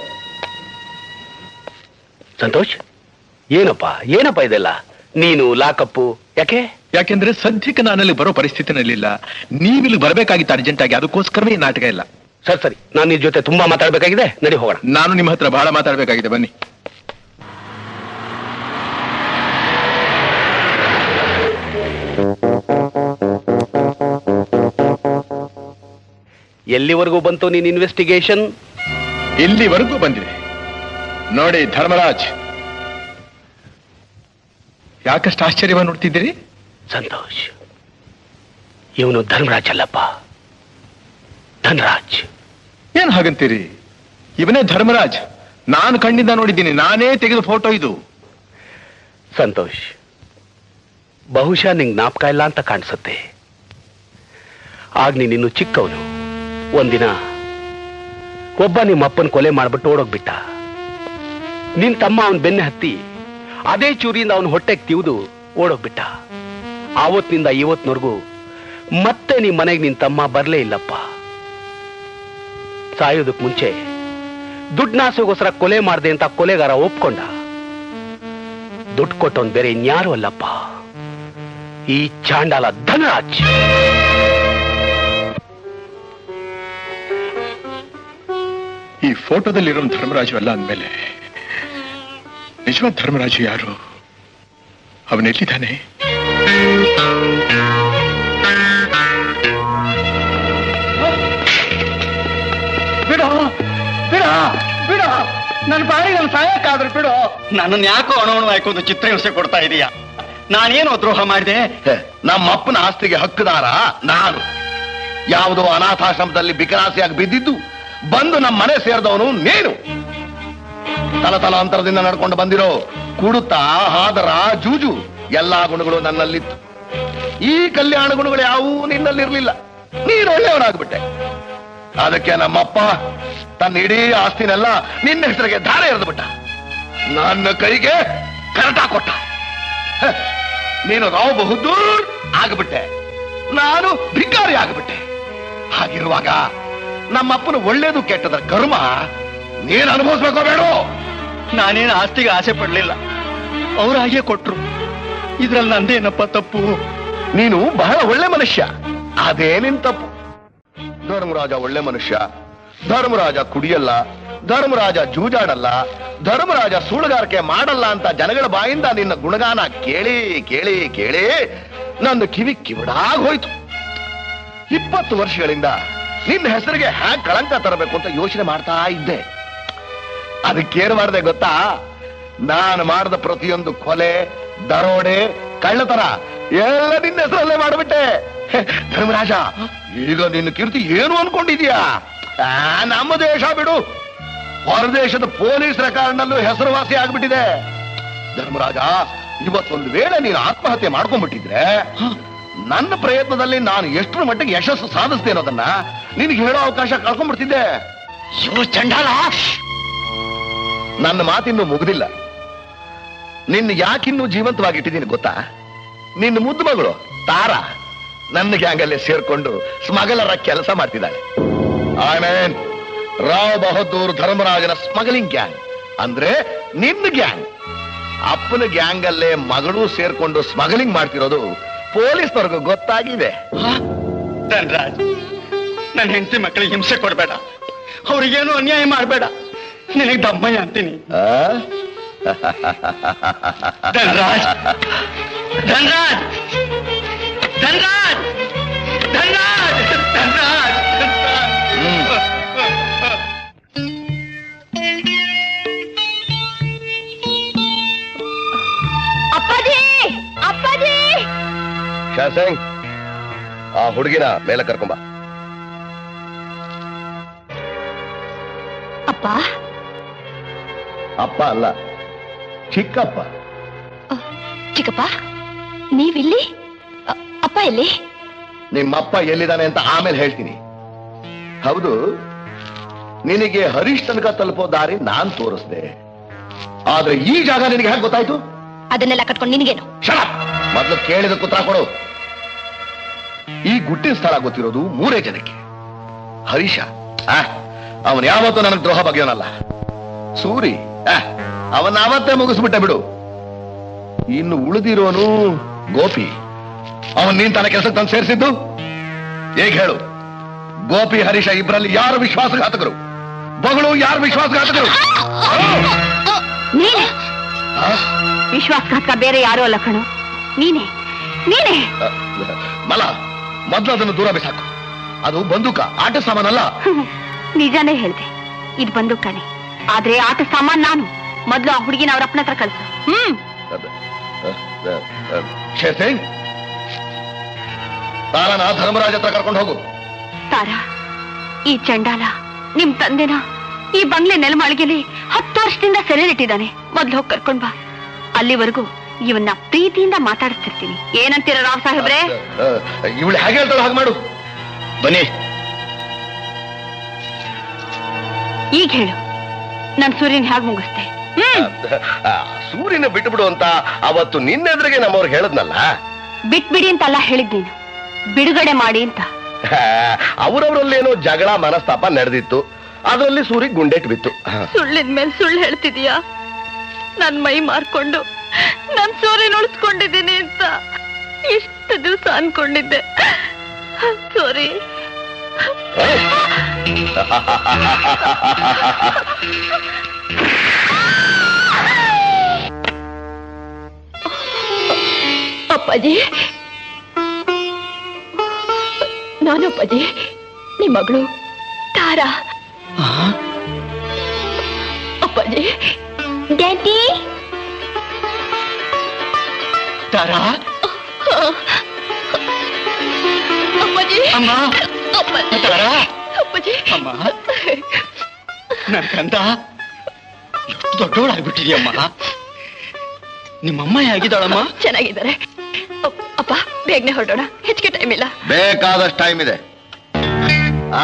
ಸಂತೋಷ್ ಏನಪ್ಪ ಏನಪ್ಪ ಇದೆಲ್ಲ ನೀನು ಲಾಕಪ್ಪು ಯಾಕೆ ಯಾಕೆಂದ್ರೆ ಸದ್ಯಕ್ಕೆ ನಾನಲ್ಲಿ ಬರೋ ಪರಿಸ್ಥಿತಿನಲ್ಲಿಲ್ಲ ನೀವಿಲ್ಲಿ ಬರಬೇಕಾಗಿತ್ತು ಅರ್ಜೆಂಟ್ ಆಗಿ ಅದಕ್ಕೋಸ್ಕರವೇ ಈ ನಾಟಕ ಇಲ್ಲ ಸರಿ ಸರಿ ನಾನು ನಿನ್ ಜೊತೆ ತುಂಬಾ ಮಾತಾಡ್ಬೇಕಾಗಿದೆ ನಡಿ ಹೋಗೋಣ ನಾನು ನಿಮ್ಮ ಹತ್ರ ಬಹಳ ಮಾತಾಡ್ಬೇಕಾಗಿದೆ ಬನ್ನಿ ಎಲ್ಲಿವರೆಗೂ ಬಂತು ನೀನ್ ಇನ್ವೆಸ್ಟಿಗೇಷನ್ ಇಲ್ಲಿವರೆಗೂ ಬಂದಿದೆ ನೋಡಿ ಧರ್ಮರಾಜ್ ಯಾಕಷ್ಟು ಆಶ್ಚರ್ಯವಾಗಿ ನೋಡ್ತಿದ್ದೀರಿ ಸಂತೋಷ್ ಇವನು ಧರ್ಮರಾಜ್ ಅಲ್ಲಪ್ಪ ಧನರಾಜ್ ಏನ್ ಹಾಗಂತೀರಿ ಇವನೇ ಧರ್ಮರಾಜ್ ನಾನು ಕಣ್ಣಿಂದ ನೋಡಿದ್ದೀನಿ ನಾನೇ ತೆಗೆದ ಫೋಟೋ ಇದು ಸಂತೋಷ್ ಬಹುಶಃ ನಿಂಗೆ ಜ್ಞಾಪಕ ಇಲ್ಲ ಅಂತ ಕಾಣಿಸುತ್ತೆ ಆಗ ನೀನಿನ್ನು ಚಿಕ್ಕವನು ಒಂದಿನ ಒಬ್ಬ ನಿಮ್ಮ ಅಪ್ಪನ ಕೊಲೆ ಮಾಡ್ಬಿಟ್ಟು ಓಡೋಗ್ಬಿಟ್ಟ ನಿನ್ ತಮ್ಮ ಅವನ್ ಬೆನ್ನೆ ಹತ್ತಿ ಅದೇ ಚೂರಿಯಿಂದ ಅವನ ಹೊಟ್ಟೆಗೆ ತಿವಿದು ಓಡೋಗ್ಬಿಟ್ಟ ಆವತ್ತಿನಿಂದ ಇವತ್ತಿನವರೆಗೂ ಮತ್ತೆ ನಿಮ್ ಮನೆಗೆ ನಿನ್ ತಮ್ಮ ಬರ್ಲೇ ಇಲ್ಲಪ್ಪ ಸಾಯೋದಕ್ ಮುಂಚೆ ದುಡ್ನಾಸೆಗೋಸ್ಕರ ಕೊಲೆ ಮಾಡ್ದೆ ಅಂತ ಕೊಲೆಗಾರ ಒಪ್ಕೊಂಡ ದುಡ್ಡು ಕೊಟ್ಟವನ್ ಬೇರೆ ಇನ್ಯಾರು ಅಲ್ಲಪ್ಪ ಈ ಚಾಂಡಾಲ ಧನರಾಜ್ ಈ ಫೋಟೋದಲ್ಲಿರೋ ಧರ್ಮರಾಜು ಅಲ್ಲ ಅಂದ್ಮೇಲೆ ನಿಜವಾದ ಧರ್ಮರಾಜು ಯಾರು ಅವನೆಲ್ಲಿದ್ದಾನೆ ಬಿಡು ಬಿಡು ಬಿಡು ನನ್ನ ಬಾರಿ ನನ್ನ ಸಾಯಕ್ಕಾದ್ರೆ ಬಿಡು ನನ್ನನ್ನು ಯಾಕೋ ಅಣವಣ ಹಾಕೊಂಡು ಚಿತ್ರ ಹಿಂಸೆ ಕೊಡ್ತಾ ಇದೀಯಾ ನಾನೇನೋ ದ್ರೋಹ ಮಾಡಿದೆ ನಮ್ಮ ಅಪ್ಪನ ಆಸ್ತಿಗೆ ಹಕ್ಕುದಾರ ನಾನು ಯಾವುದೋ ಅನಾಥಾಶ್ರಮದಲ್ಲಿ ಬಿಕರಾಸಿಯಾಗಿ ಬಿದ್ದಿದ್ದು ಬಂದು ನಮ್ಮ ಮನೆ ಸೇರಿದವನು ನೀನು ತಲತಲಾಂತರದಿಂದ ನಡ್ಕೊಂಡು ಬಂದಿರೋ ಕುಡುತ ಹಾದರ ಜೂಜು ಎಲ್ಲಾ ಗುಣಗಳು ನನ್ನಲ್ಲಿತ್ತು ಈ ಕಲ್ಯಾಣ ಗುಣಗಳು ಯಾವುವು ನಿನ್ನಲ್ಲಿರ್ಲಿಲ್ಲ ನೀನು ಒಳ್ಳೆಯವನಾಗ್ಬಿಟ್ಟೆ ಅದಕ್ಕೆ ನಮ್ಮಪ್ಪ ತನ್ನ ಇಡೀ ಆಸ್ತಿನೆಲ್ಲ ನಿನ್ನ ಹೆಸರಿಗೆ ಧಾರೆ ಎರೆದ್ಬಿಟ್ಟ ನನ್ನ ಕೈಗೆ ಕರಟ ಕೊಟ್ಟ ಹ, ನೀನು ರಾವ್ ಬಹುದೂರ್ ಆಗ್ಬಿಟ್ಟೆ ನಾನು ಭಿಕಾರಿ ಆಗ್ಬಿಟ್ಟೆ ಹಾಗಿರುವಾಗ ನಮ್ಮಪ್ಪನ ಒಳ್ಳೇದು ಕೆಟ್ಟದ ಕರ್ಮ ನೀನು ಅನುಭವಿಸ್ಬೇಕೋ ಬೇಡ ನಾನೇನು ಆಸ್ತಿಗೆ ಆಸೆ ಪಡ್ಲಿಲ್ಲ ಅವ್ರು ಹಾಗೆ ಕೊಟ್ರು ಇದ್ರಲ್ಲಿ ನಂದೇನಪ್ಪ ತಪ್ಪು ನೀನು ಬಹಳ ಒಳ್ಳೆ ಮನುಷ್ಯ ಅದೇ ನಿನ್ ತಪ್ಪು ಧರ್ಮರಾಜ ಒಳ್ಳೆ ಮನುಷ್ಯ ಧರ್ಮರಾಜ ಕುಡಿಯಲ್ಲ ಧರ್ಮರಾಜ ಜೂಜಾಡಲ್ಲ ಧರ್ಮರಾಜ ಸುಳ್ಳುಗಾರಿಕೆ ಮಾಡಲ್ಲ ಅಂತ ಜನಗಳ ಬಾಯಿಂದ ನಿನ್ನ ಗುಣಗಾನ ಕೇಳಿ ಕೇಳಿ ಕೇಳಿ ನನ್ನ ಕಿವಿ ಕಿವಿಡಾಗ್ ಹೋಯ್ತು ಇಪ್ಪತ್ತು ವರ್ಷಗಳಿಂದ ನಿನ್ನ ಹೆಸರಿಗೆ ಹ್ಯಾಕ್ ಕಳಂಕ ತರಬೇಕು ಅಂತ ಯೋಚನೆ ಮಾಡ್ತಾ ಇದ್ದೆ ಅದಕ್ಕೇನು ಮಾಡಿದೆ ಗೊತ್ತಾ ನಾನು ಮಾಡಿದ ಪ್ರತಿಯೊಂದು ಕೊಲೆ ದರೋಡೆ ಕಳ್ಳತನ ಎಲ್ಲ ನಿನ್ನ ಹೆಸರಲ್ಲೇ ಮಾಡಿಬಿಟ್ಟೆ ಧರ್ಮರಾಜ ಈಗ ನಿನ್ನ ಕೀರ್ತಿ ಏನು ಅನ್ಕೊಂಡಿದ್ಯಾ ಆ, ನಮ್ಮ ದೇಶ ಬಿಡು ಹೊರದೇಶದ ಪೊಲೀಸ್ ರೆಕಾರ್ಡ್ನಲ್ಲೂ ಹೆಸರುವಾಸಿ ಆಗ್ಬಿಟ್ಟಿದೆ ಧರ್ಮರಾಜ ಇವತ್ತೊಂದು ವೇಳೆ ನೀನು ಆತ್ಮಹತ್ಯೆ ಮಾಡ್ಕೊಂಡ್ಬಿಟ್ಟಿದ್ರೆ ನನ್ನ ಪ್ರಯತ್ನದಲ್ಲಿ ನಾನು ಎಷ್ಟರ ಮಟ್ಟಿಗೆ ಯಶಸ್ಸು ಸಾಧಿಸ್ತೆ ಅನ್ನೋದನ್ನ ನಿನಗೆ ಹೇಳೋ ಅವಕಾಶ ಕಳ್ಕೊಂಡ್ಬಿಡ್ತಿದ್ದೆ ಚಂಡಾಲ ನನ್ನ ಮಾತಿನ್ನು ಮುಗುದಿಲ್ಲ ನಿನ್ನ ಯಾಕಿನ್ನೂ ಜೀವಂತವಾಗಿಟ್ಟಿದ್ದೀನಿ ಗೊತ್ತಾ ನಿನ್ನ ಮುದ್ದು ಮಗಳು ತಾರಾ ನನ್ನ ಗ್ಯಾಂಗಲ್ಲೇ ಸೇರ್ಕೊಂಡು ಸ್ಮಗಲರ ಕೆಲಸ ಮಾಡ್ತಿದ್ದಾಳೆ ಐ ಮೀನ್ ರಾವ್ ಬಹದ್ದೂರ್ ಧರ್ಮರಾಜನ ಸ್ಮಗ್ಲಿಂಗ್ ಗ್ಯಾಂಗ್ ಅಂದ್ರೆ ನಿನ್ನ ಗ್ಯಾಂಗ್ ಅಪ್ಪನ ಗ್ಯಾಂಗ್ ಅಲ್ಲೇ ಮಗಳು ಸೇರ್ಕೊಂಡು ಸ್ಮಗ್ಲಿಂಗ್ ಮಾಡ್ತಿರೋದು ಪೊಲೀಸ್ನವ್ರಿಗೂ ಗೊತ್ತಾಗಿದೆ ಧನ್ರಾಜ್ ನನ್ನ ಹೆಂಡತಿ ಮಕ್ಕಳಿಗೆ ಹಿಂಸೆ ಕೊಡಬೇಡ ಅವ್ರಿಗೇನು ಅನ್ಯಾಯ ಮಾಡಬೇಡ ನಿನಗೆ ದಮ್ಮಯ್ಯ ಅಂತೀನಿ ಆ? ಧನ್ರಾಜ್ ಧನ್ರಾಜ್ ಧನ್ರಾಜ್ ಧನ್ರಾಜ್ ಧನ್ರಾಜ್ ಹ್ಮ್. ಅಪ್ಪಾಜಿ ಅಪ್ಪಾಜಿ ಶಾಸಂಗ್ ಆ ಹುಡುಗಿನ ಮೇಲೆ ಕರ್ಕೊಂಬ ಅಪ್ಪ ಅಪ್ಪ ಅಲ್ಲ ಚಿಕ್ಕಪ್ಪ ಚಿಕ್ಕಪ್ಪ ನೀವಿಲ್ಲಿ ಅ- ಅಪ್ಪ ಎಲ್ಲಿ ನಿಮ್ಮಪ್ಪ ಎಲ್ಲಿದ್ದಾನೆ ಅಂತ ಆಮೇಲೆ ಹೇಳ್ತೀನಿ ಹೌದು ನಿನಗೆ ಹರೀಶ್ ತನಕ ತಲುಪೋ ದಾರಿ ನಾನ್ ತೋರಿಸ್ದೆ ಆದ್ರೆ ಈ ಜಾಗ ನಿನಗೆ ಹೇಗೆ ಗೊತ್ತಾಯ್ತು ಅದನ್ನೆಲ್ಲ ಕಟ್ಕೊಂಡು ನಿನಗೇನು ಶರಪ್ ಮೊದಲು ಕೇಳಿದ ಉತ್ತರ ಕೊಡು ಈ ಗುಟ್ಟಿನ ಸ್ಥಳ ಗೊತ್ತಿರೋದು ಮೂರೇ ಜನಕ್ಕೆ ಹರೀಶ ಅವನ್ ಯಾವತ್ತೂ ನನಗೆ ದ್ರೋಹ ಬಗೆಯೋನಲ್ಲ ಸೂರಿ ಅವನ್ ಅವತ್ತೇ ಮುಗಿಸ್ಬಿಟ್ಟೆ ಬಿಡು ಇನ್ನು ಉಳಿದಿರೋನು ಗೋಪಿ ಅವನ್ ನೀನ್ ತನ್ನ ಕೆಲಸಕ್ಕೆ ತಂದು ಸೇರಿಸಿದ್ದು ಹೇಗೆ ಹೇಳು ಗೋಪಿ ಹರೀಶ ಇಬ್ಬರಲ್ಲಿ ಯಾರು ವಿಶ್ವಾಸಘಾತಕರು ಬಗಳು ಯಾರು ವಿಶ್ವಾಸಘಾತಕರು ನೀನೆ ಆ? ವಿಶ್ವಾಸಘಾತಕ ಬೇರೆ ಯಾರು ಅಲ್ಲ ಕಣು ನೀನೆ ನೀನೆ ಮಲ ಮೊದ್ಲು ಅದನ್ನು ದೂರ ಬಿಸಾಕು ಅದು ಬಂದೂಕ ಆಟ ಸಾಮಾನಲ್ಲ ನಿಜಾನೇ ಹೇಳ್ದೆ ಇದು ಬಂದು ಕಣೆ ಆದ್ರೆ ಆಟ ಸಾಮಾನ್ ನಾನು ಮೊದ್ಲು ಆ ಹುಡುಗಿನ ಅವ್ರ ಅಪ್ಪನ ಹತ್ರ ಕಳ್ಸು ಹ್ಮ್ ಶೇರ್ಸೇನ್ ತಾರನ ಧರ್ಮರಾಜ ಹತ್ರ ಕರ್ಕೊಂಡು ಹೋಗು ತಾರಾ ಈ ಚಂಡಾಲ ನಿಮ್ ತಂದೆನ ಈ ಬಂಗ್ಲೆ ನೆಲಮಾಳಿಗೆಲಿ ಹತ್ತು ವರ್ಷದಿಂದ ಸೆರೆಲಿಟ್ಟಿದ್ದಾನೆ ಮೊದ್ಲು ಹೋಗಿ ಕರ್ಕೊಂಡ್ ಬಾ ಅಲ್ಲಿವರೆಗೂ ಇವನ್ನ ಪ್ರೀತಿಯಿಂದ ಮಾತಾಡಿಸ್ತಿರ್ತೀನಿ ಏನಂತೀರ ರಾವ್ ಸಾಹೇಬ್ರೆ ಇವಳು ಹೇಗೆ ಹೇಳ್ತಾಳೆ ಹಾಗೆ ಮಾಡು ಬನ್ನಿ ಈಗ ಹೇಳು ನನ್ ಸೂರ್ಯನ್ ಹೇಗ್ ಮುಗಿಸ್ತೆ ಹ್ಮ್ ಆ, ಸೂರ್ಯನ ಬಿಟ್ಬಿಡು ಅಂತ ಅವತ್ತು ನಿನ್ನೆದ್ರಿಗೆ ನಮ್ಮವ್ರಿಗೆ ಹೇಳದ್ನಲ್ಲ ಬಿಟ್ಬಿಡಿ ಅಂತಲ್ಲ ಹೇಳಿದ್ ನೀನು ಬಿಡುಗಡೆ ಮಾಡಿ ಅಂತ ಅವರವರಲ್ಲೇನೋ ಜಗಳ ಮನಸ್ತಾಪ ನಡೆದಿತ್ತು ಅದರಲ್ಲಿ ಸೂರಿ ಗುಂಡೆಟ್ ಬಿತ್ತು ಸುಳ್ಳಿನ ಮೇಲೆ ಸುಳ್ಳು ಹೇಳ್ತಿದೀಯಾ ನನ್ ಮೈ ಮಾರ್ಕೊಂಡು ನನ್ ಸೂರ್ಯನ ಉಳಿಸ್ಕೊಂಡಿದ್ದೀನಿ ಅಂತ ಎಷ್ಟು ದಿವಸ ಅನ್ಕೊಂಡಿದ್ದೆ ಸಾರಿ ಅಪ್ಪಾಜಿ ನಾನು ಅಪ್ಪಾಜಿ ನಿಮ್ಮ ಮಗಳು ತಾರಾ ಅಪ್ಪಾಜಿ ಡ್ಯಾಡಿ ತಾರಾ ಅಪ್ಪಾಜಿ ಅಮ್ಮ ಅಪ್ಪಾಜಿ ತಾರಾ ಅಪ್ಪಾಜಿ ಅಮ್ಮ ನನ್ ಕಂದ ಎಷ್ಟು ದೊಡ್ಡವಳಾಗ್ಬಿಟ್ಟಿದ್ಯಮ್ಮ ನಿಮ್ಮಮ್ಮ ಹೇಗಿದ್ದಾಳಮ್ಮ ಚೆನ್ನಾಗಿದ್ದಾರೆ ಅಪ್- ಅಪ್ಪ ಬೇಗನೆ ಹೊರಡೋಣ ಹೆಚ್ಚಿಗೆ ಟೈಮ್ ಇಲ್ಲ ಬೇಕಾದಷ್ಟು ಟೈಮ್ ಇದೆ ಆ?